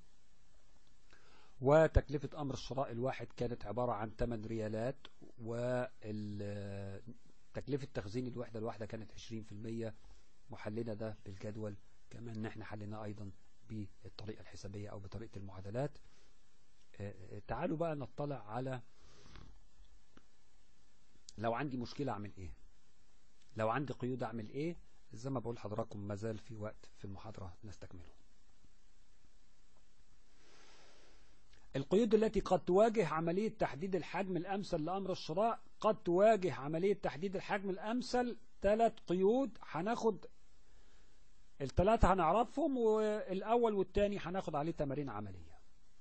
وتكلفة أمر الشراء الواحد كانت عبارة عن 8 ريالات وتكلفة تخزين الوحدة الواحدة كانت 20% وحلينا ده بالجدول كمان ان احنا حلينا أيضا بالطريقة الحسابية أو بطريقة المعادلات آه، آه، تعالوا بقى نطلع على لو عندي مشكلة أعمل إيه لو عندي قيود أعمل إيه زي ما بقول حضراتكم ما زال في وقت في المحاضرة نستكمله القيود التي قد تواجه عملية تحديد الحجم الأمثل لأمر الشراء قد تواجه عملية تحديد الحجم الأمثل ثلاث قيود هناخد الثلاثة هنعرفهم والأول والثاني هناخد عليه تمارين عملية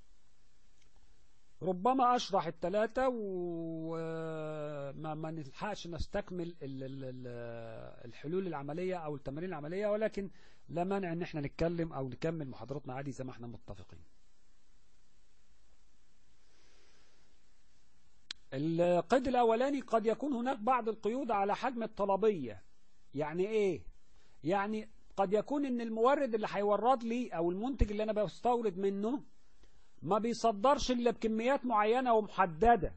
ربما أشرح الثلاثة وما ما نلحقش نستكمل ال- ال- ال- الحلول العملية أو التمارين العملية ولكن لا مانع إن احنا نتكلم أو نكمل محاضرتنا عادي زي ما احنا متفقين القيد الأولاني قد يكون هناك بعض القيود على حجم الطلبية يعني إيه؟ يعني قد يكون إن المورد اللي هيورد لي أو المنتج اللي أنا بستورد منه ما بيصدرش إلا بكميات معينة ومحددة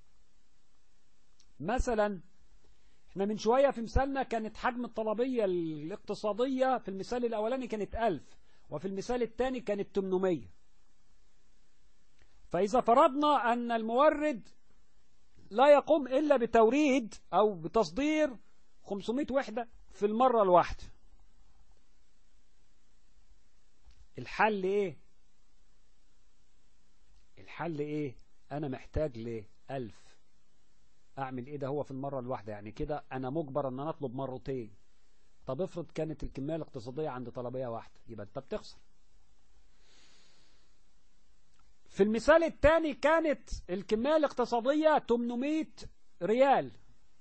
مثلا احنا من شوية في مثالنا كانت حجم الطلبية الاقتصادية في المثال الأولاني كانت 1000 وفي المثال الثاني كانت 800 فإذا فرضنا أن المورد لا يقوم إلا بتوريد أو بتصدير 500 وحدة في المرة الواحدة الحل إيه الحل إيه أنا محتاج ل 1000 أعمل إيه ده هو في المرة الواحدة يعني كده أنا مجبر أن أنا أطلب مرتين طب افرض كانت الكمية الاقتصادية عند طلبية واحدة يبقى أنت بتخسر في المثال الثاني كانت الكمية الاقتصادية 800 ريال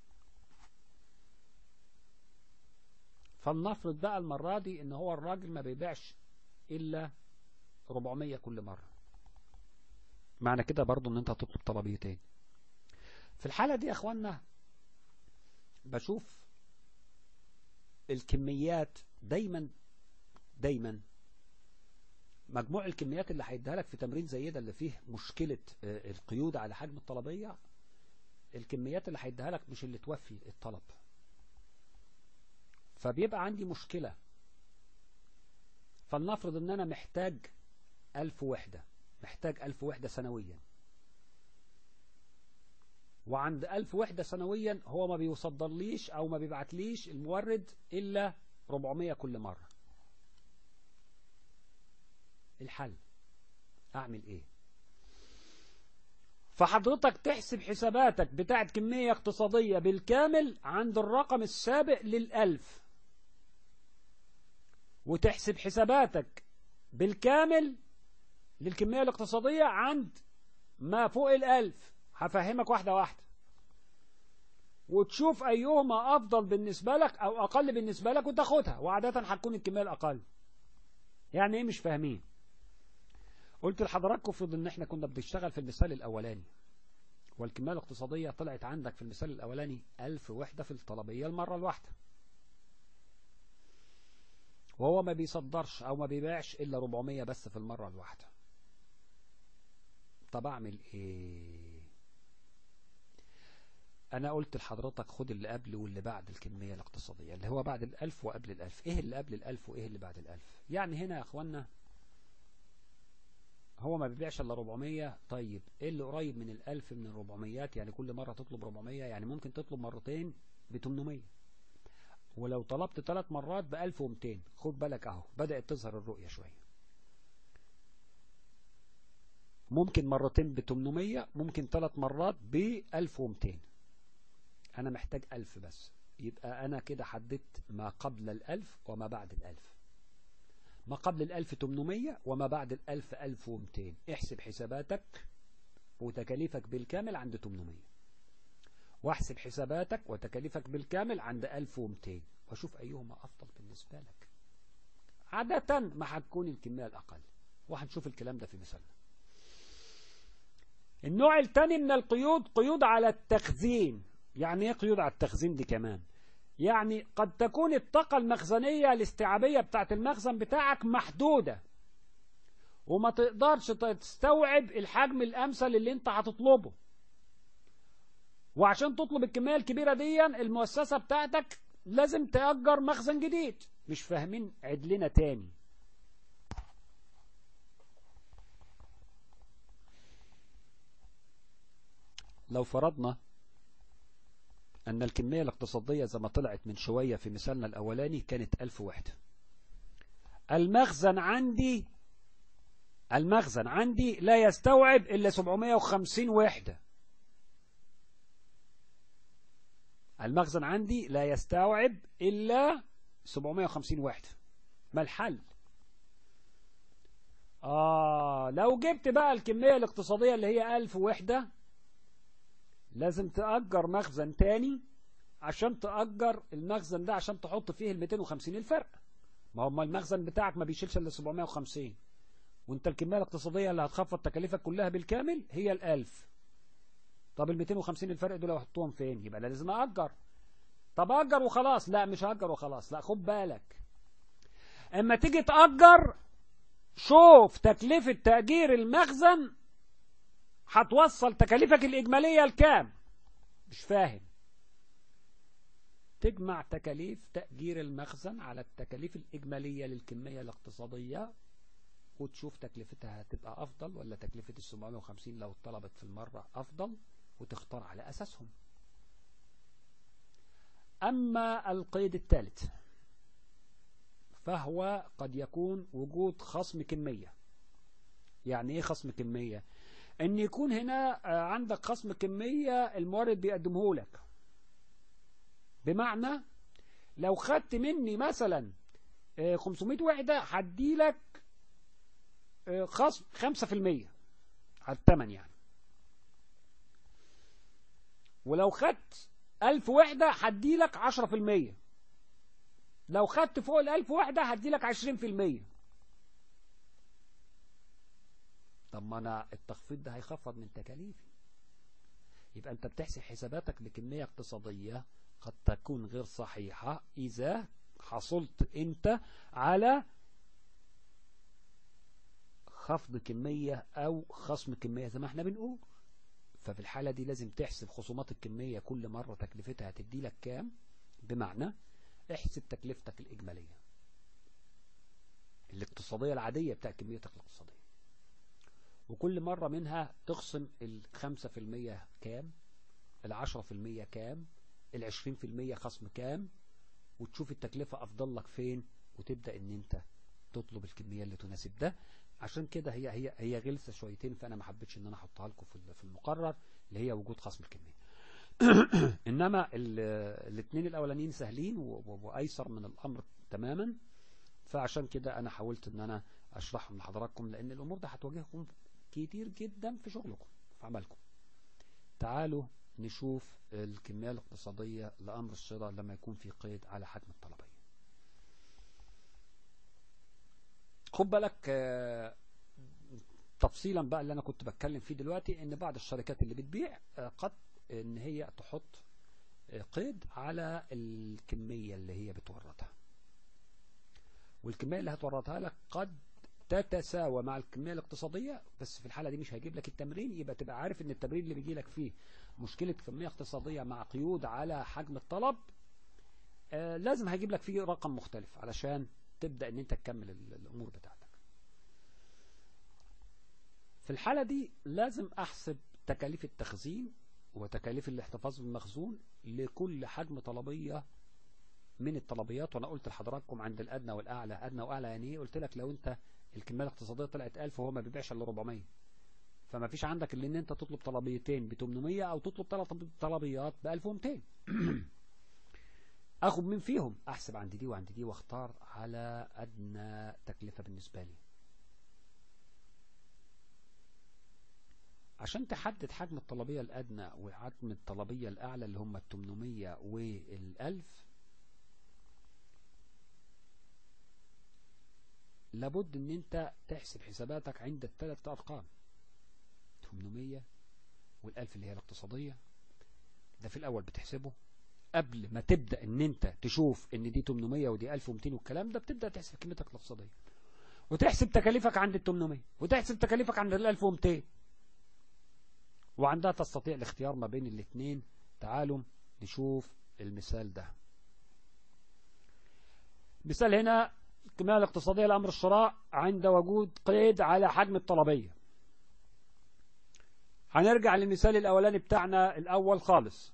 فلنفرض بقى المرة دي ان هو الراجل ما بيبيعش الا 400 كل مرة معنى كده برضو ان انت هتطلب طلبيتين في الحالة دي يا اخوانا بشوف الكميات دايما دايما مجموع الكميات اللي هيديها لك في تمرين زي ده اللي فيه مشكلة آه، القيود على حجم الطلبية الكميات اللي هيديها لك مش اللي توفي الطلب فبيبقى عندي مشكلة فلنفرض ان انا محتاج ألف وحدة محتاج ألف وحدة سنويا وعند ألف وحدة سنويا هو ما بيصدرليش أو ما بيبعتليش المورد إلا 400 كل مرة الحل أعمل إيه فحضرتك تحسب حساباتك بتاعت كمية اقتصادية بالكامل عند الرقم السابق للألف وتحسب حساباتك بالكامل للكمية الاقتصادية عند ما فوق الألف هفهمك واحدة واحدة وتشوف أيهما أفضل بالنسبة لك أو أقل بالنسبة لك وتاخدها وعادة هتكون الكمية الأقل يعني إيه مش فاهمين قلت لحضراتكم افرض ان احنا كنا بنشتغل في المثال الاولاني والكمية الاقتصادية طلعت عندك في المثال الاولاني ألف وحدة في الطلبية المرة الواحدة وهو ما بيصدرش او ما بيبيعش الا 400 بس في المرة الواحدة طب اعمل ايه انا قلت لحضرتك خد اللي قبل واللي بعد الكمية الاقتصادية اللي هو بعد الالف وقبل الالف ايه اللي قبل الالف وايه اللي بعد الالف يعني هنا يا اخوانا هو ما بيبيعش الا 400 طيب ايه اللي قريب من الالف من الربعميات يعني كل مرة تطلب 400 يعني ممكن تطلب مرتين ب 800 ولو طلبت ثلاث مرات ب 1200 خد بالك اهو بدأت تظهر الرؤية شوية ممكن مرتين ب 800 ممكن ثلاث مرات ب 1200 انا محتاج 1000 بس يبقى انا كده حددت ما قبل الألف وما بعد الألف ما قبل الألف 800 وما بعد الألف 1200 احسب حساباتك وتكاليفك بالكامل عند 800 واحسب حساباتك وتكاليفك بالكامل عند 1200 واشوف أيهما أفضل بالنسبة لك عادة ما هتكون الكمية الأقل وهنشوف الكلام ده في مثالنا النوع الثاني من القيود قيود على التخزين يعني ايه قيود على التخزين دي كمان يعني قد تكون الطاقة المخزنية الاستيعابية بتاعت المخزن بتاعك محدودة وما تقدرش تستوعب الحجم الأمثل اللي انت هتطلبه وعشان تطلب الكمية الكبيرة دي المؤسسة بتاعتك لازم تأجر مخزن جديد مش فاهمين عدلنا تاني لو فرضنا أن الكمية الاقتصادية زي ما طلعت من شوية في مثالنا الأولاني كانت ألف وحدة المخزن عندي المخزن عندي لا يستوعب إلا 750 وحدة المخزن عندي لا يستوعب إلا 750 وحدة ما الحل آه لو جبت بقى الكمية الاقتصادية اللي هي 1000 وحدة لازم تأجر مخزن تاني عشان تأجر المخزن ده عشان تحط فيه ال 250 الفرق ما هو المخزن بتاعك ما بيشيلش الا 750 وانت الكمية الاقتصادية اللي هتخفض تكاليفك كلها بالكامل هي ال 1000 طب ال 250 الفرق دول هحطهم فين يبقى لازم أأجر طب أجر وخلاص لا مش هأجر وخلاص لا خد بالك اما تيجي تأجر شوف تكلفة تأجير المخزن هتوصل تكاليفك الإجمالية لكام مش فاهم تجمع تكاليف تأجير المخزن على التكاليف الإجمالية للكمية الاقتصادية وتشوف تكلفتها هتبقى أفضل ولا تكلفة ال 750 لو طلبت في المرة أفضل وتختار على أساسهم أما القيد الثالث فهو قد يكون وجود خصم كمية يعني ايه خصم كمية ان يكون هنا عندك خصم كمية المورد بيقدمه لك بمعنى لو خدت مني مثلا 500 وحدة هدي لك خصم 5% على الثمن يعني ولو خدت 1000 وحدة هدي لك 10% لو خدت فوق ال 1000 وحدة هدي لك 20% طب ما انا التخفيض ده هيخفض من تكاليفي يبقى انت بتحسب حساباتك بكمية اقتصادية قد تكون غير صحيحة اذا حصلت انت على خفض كمية او خصم كمية زي ما احنا بنقول ففي الحالة دي لازم تحسب خصومات الكمية كل مرة تكلفتها هتدي لك كام بمعنى احسب تكلفتك الإجمالية الاقتصادية العادية بتاع كميتك الاقتصادية وكل مرة منها تقسم الخمسة في المية كام العشرة في المية كام العشرين في المية خصم كام وتشوف التكلفة أفضل لك فين وتبدأ ان انت تطلب الكمية اللي تناسب ده عشان كده هي هي هي غلسة شويتين فأنا ما حبيتش ان انا احطها لكم في في المقرر اللي هي وجود خصم الكمية انما الاثنين الاولانيين سهلين وايسر من الامر تماما فعشان كده انا حاولت ان انا اشرحهم لحضراتكم لان الامور ده هتواجهكم كتير جدا في شغلكم في عملكم تعالوا نشوف الكمية الاقتصادية لأمر الشراء لما يكون في قيد على حجم الطلبية خد بالك تفصيلا بقى اللي أنا كنت بتكلم فيه دلوقتي إن بعض الشركات اللي بتبيع قد إن هي تحط قيد على الكمية اللي هي بتوردها والكمية اللي هتوردها لك قد تتساوى مع الكمية الاقتصادية بس في الحالة دي مش هيجيب لك التمرين يبقى تبقى عارف ان التمرين اللي بيجي لك فيه مشكلة كمية اقتصادية مع قيود على حجم الطلب آه لازم هيجيب لك فيه رقم مختلف علشان تبدأ ان انت تكمل الامور بتاعتك في الحالة دي لازم احسب تكاليف التخزين وتكاليف الاحتفاظ بالمخزون لكل حجم طلبية من الطلبيات وانا قلت لحضراتكم عند الادنى والاعلى ادنى واعلى يعني ايه قلت لك لو انت الكميه الاقتصاديه طلعت 1000 وهو ما بيبيعش الا 400 فما فيش عندك الا ان انت تطلب طلبيتين ب 800 او تطلب ثلاث طلبيات ب 1200 اخد مين فيهم احسب عند دي وعند دي واختار على ادنى تكلفه بالنسبه لي عشان تحدد حجم الطلبية الأدنى وحجم الطلبية الأعلى اللي هم ال 800 وال 1000 لابد ان انت تحسب حساباتك عند الثلاث ارقام 800 والالف اللي هي الاقتصادية ده في الاول بتحسبه قبل ما تبدأ ان انت تشوف ان دي 800 ودي 1200 والكلام ده بتبدأ تحسب قيمتك الاقتصادية وتحسب تكاليفك عند ال 800 وتحسب تكاليفك عند ال 1200 وعندها تستطيع الاختيار ما بين الاثنين تعالوا نشوف المثال ده مثال هنا الكمية الاقتصادية لأمر الشراء عند وجود قيد على حجم الطلبية هنرجع للمثال الأولاني بتاعنا الأول خالص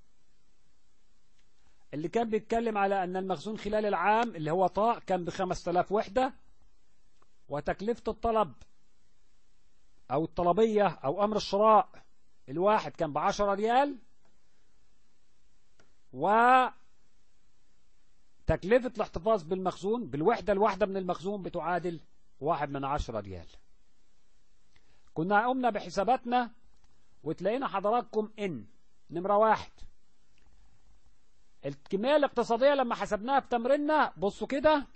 اللي كان بيتكلم على أن المخزون خلال العام اللي هو طاء كان بخمس تلاف وحدة وتكلفة الطلب أو الطلبية أو أمر الشراء الواحد كان بعشرة ريال و تكلفة الاحتفاظ بالمخزون بالوحدة الواحدة من المخزون بتعادل واحد من عشرة ريال كنا قمنا بحساباتنا وتلاقينا حضراتكم ان نمرة واحد الكمية الاقتصادية لما حسبناها في تمريننا بصوا كده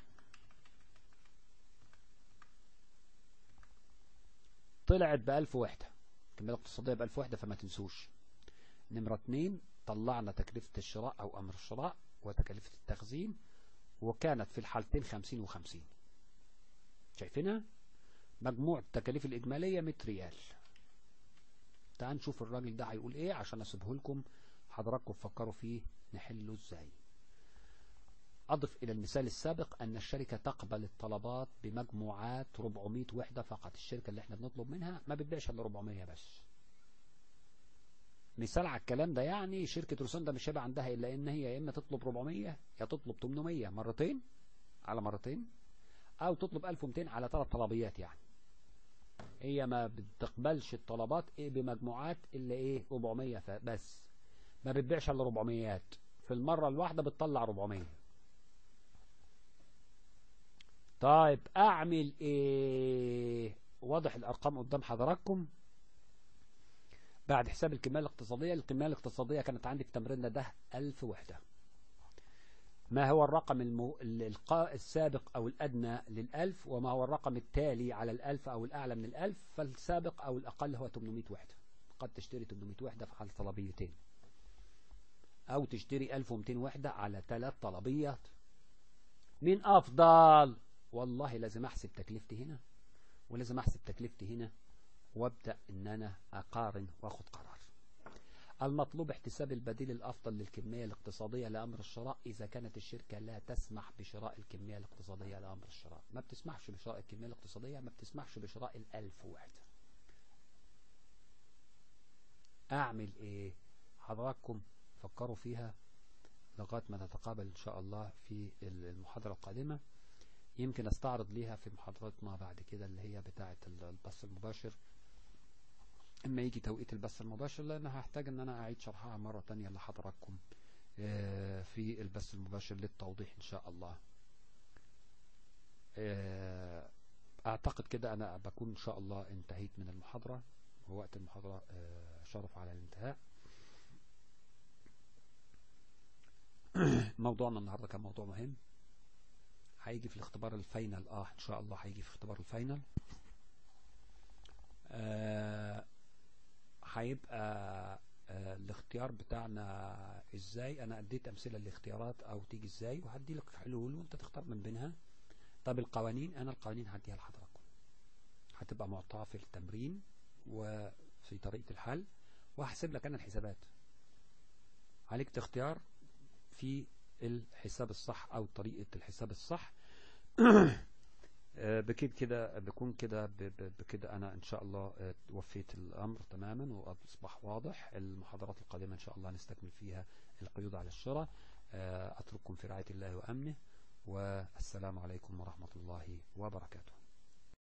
طلعت بألف وحدة الكمية الاقتصادية بألف وحدة فما تنسوش نمرة اتنين طلعنا تكلفة الشراء أو أمر الشراء وتكلفة التخزين وكانت في الحالتين خمسين وخمسين شايفينها مجموع التكاليف الإجمالية 100 ريال تعال نشوف الراجل ده هيقول ايه عشان اسيبه لكم حضراتكم تفكروا فيه نحله ازاي أضف إلى المثال السابق أن الشركة تقبل الطلبات بمجموعات 400 وحدة فقط الشركة اللي احنا بنطلب منها ما بتبيعش إلا 400 بس مثال على الكلام ده يعني شركة روسندا مش هيبقى عندها إلا إن هي يا إما تطلب 400 يا تطلب 800 مرتين على مرتين أو تطلب 1200 على ثلاث طلبيات يعني هي ما بتقبلش الطلبات إيه بمجموعات إلا إيه 400 بس ما بتبيعش إلا 400 في المرة الواحدة بتطلع 400 طيب أعمل إيه واضح الأرقام قدام حضراتكم بعد حساب الكمية الاقتصادية الكمية الاقتصادية كانت عندي في تمريننا ده ألف وحدة ما هو الرقم المو... القاء السابق أو الأدنى للألف وما هو الرقم التالي على الألف أو الأعلى من الألف فالسابق أو الأقل هو 800 وحدة قد تشتري 800 وحدة في حال طلبيتين أو تشتري 1200 وحدة على ثلاث طلبيات مين أفضل والله لازم أحسب تكلفتي هنا ولازم أحسب تكلفتي هنا وابدأ ان انا اقارن واخد قرار المطلوب احتساب البديل الافضل للكمية الاقتصادية لامر الشراء اذا كانت الشركة لا تسمح بشراء الكمية الاقتصادية لامر الشراء ما بتسمحش بشراء الكمية الاقتصادية ما بتسمحش بشراء الالف وحدة اعمل ايه حضراتكم فكروا فيها لغاية ما نتقابل ان شاء الله في المحاضرة القادمة يمكن استعرض ليها في محاضراتنا بعد كده اللي هي بتاعة البث المباشر اما يجي توقيت البث المباشر لان هحتاج ان انا اعيد شرحها مرة تانية لحضراتكم في البث المباشر للتوضيح ان شاء الله اعتقد كده انا بكون ان شاء الله انتهيت من المحاضرة ووقت المحاضرة شرف على الانتهاء موضوعنا النهاردة كان موضوع مهم هيجي في الاختبار الفاينل اه ان شاء الله هيجي في اختبار الفاينل آه هيبقى آه الاختيار بتاعنا ازاي انا اديت امثله للاختيارات او تيجي ازاي وهدي لك حلول وانت تختار من بينها طب القوانين انا القوانين هديها لحضراتكم هتبقى معطاه في التمرين وفي طريقة الحل وهحسب لك انا الحسابات عليك تختيار في الحساب الصح او طريقة الحساب الصح بكده كده بكون كده بكده انا ان شاء الله وفيت الامر تماما واصبح واضح المحاضرات القادمة ان شاء الله نستكمل فيها القيود على الشراء اترككم في رعاية الله وامنه والسلام عليكم ورحمة الله وبركاته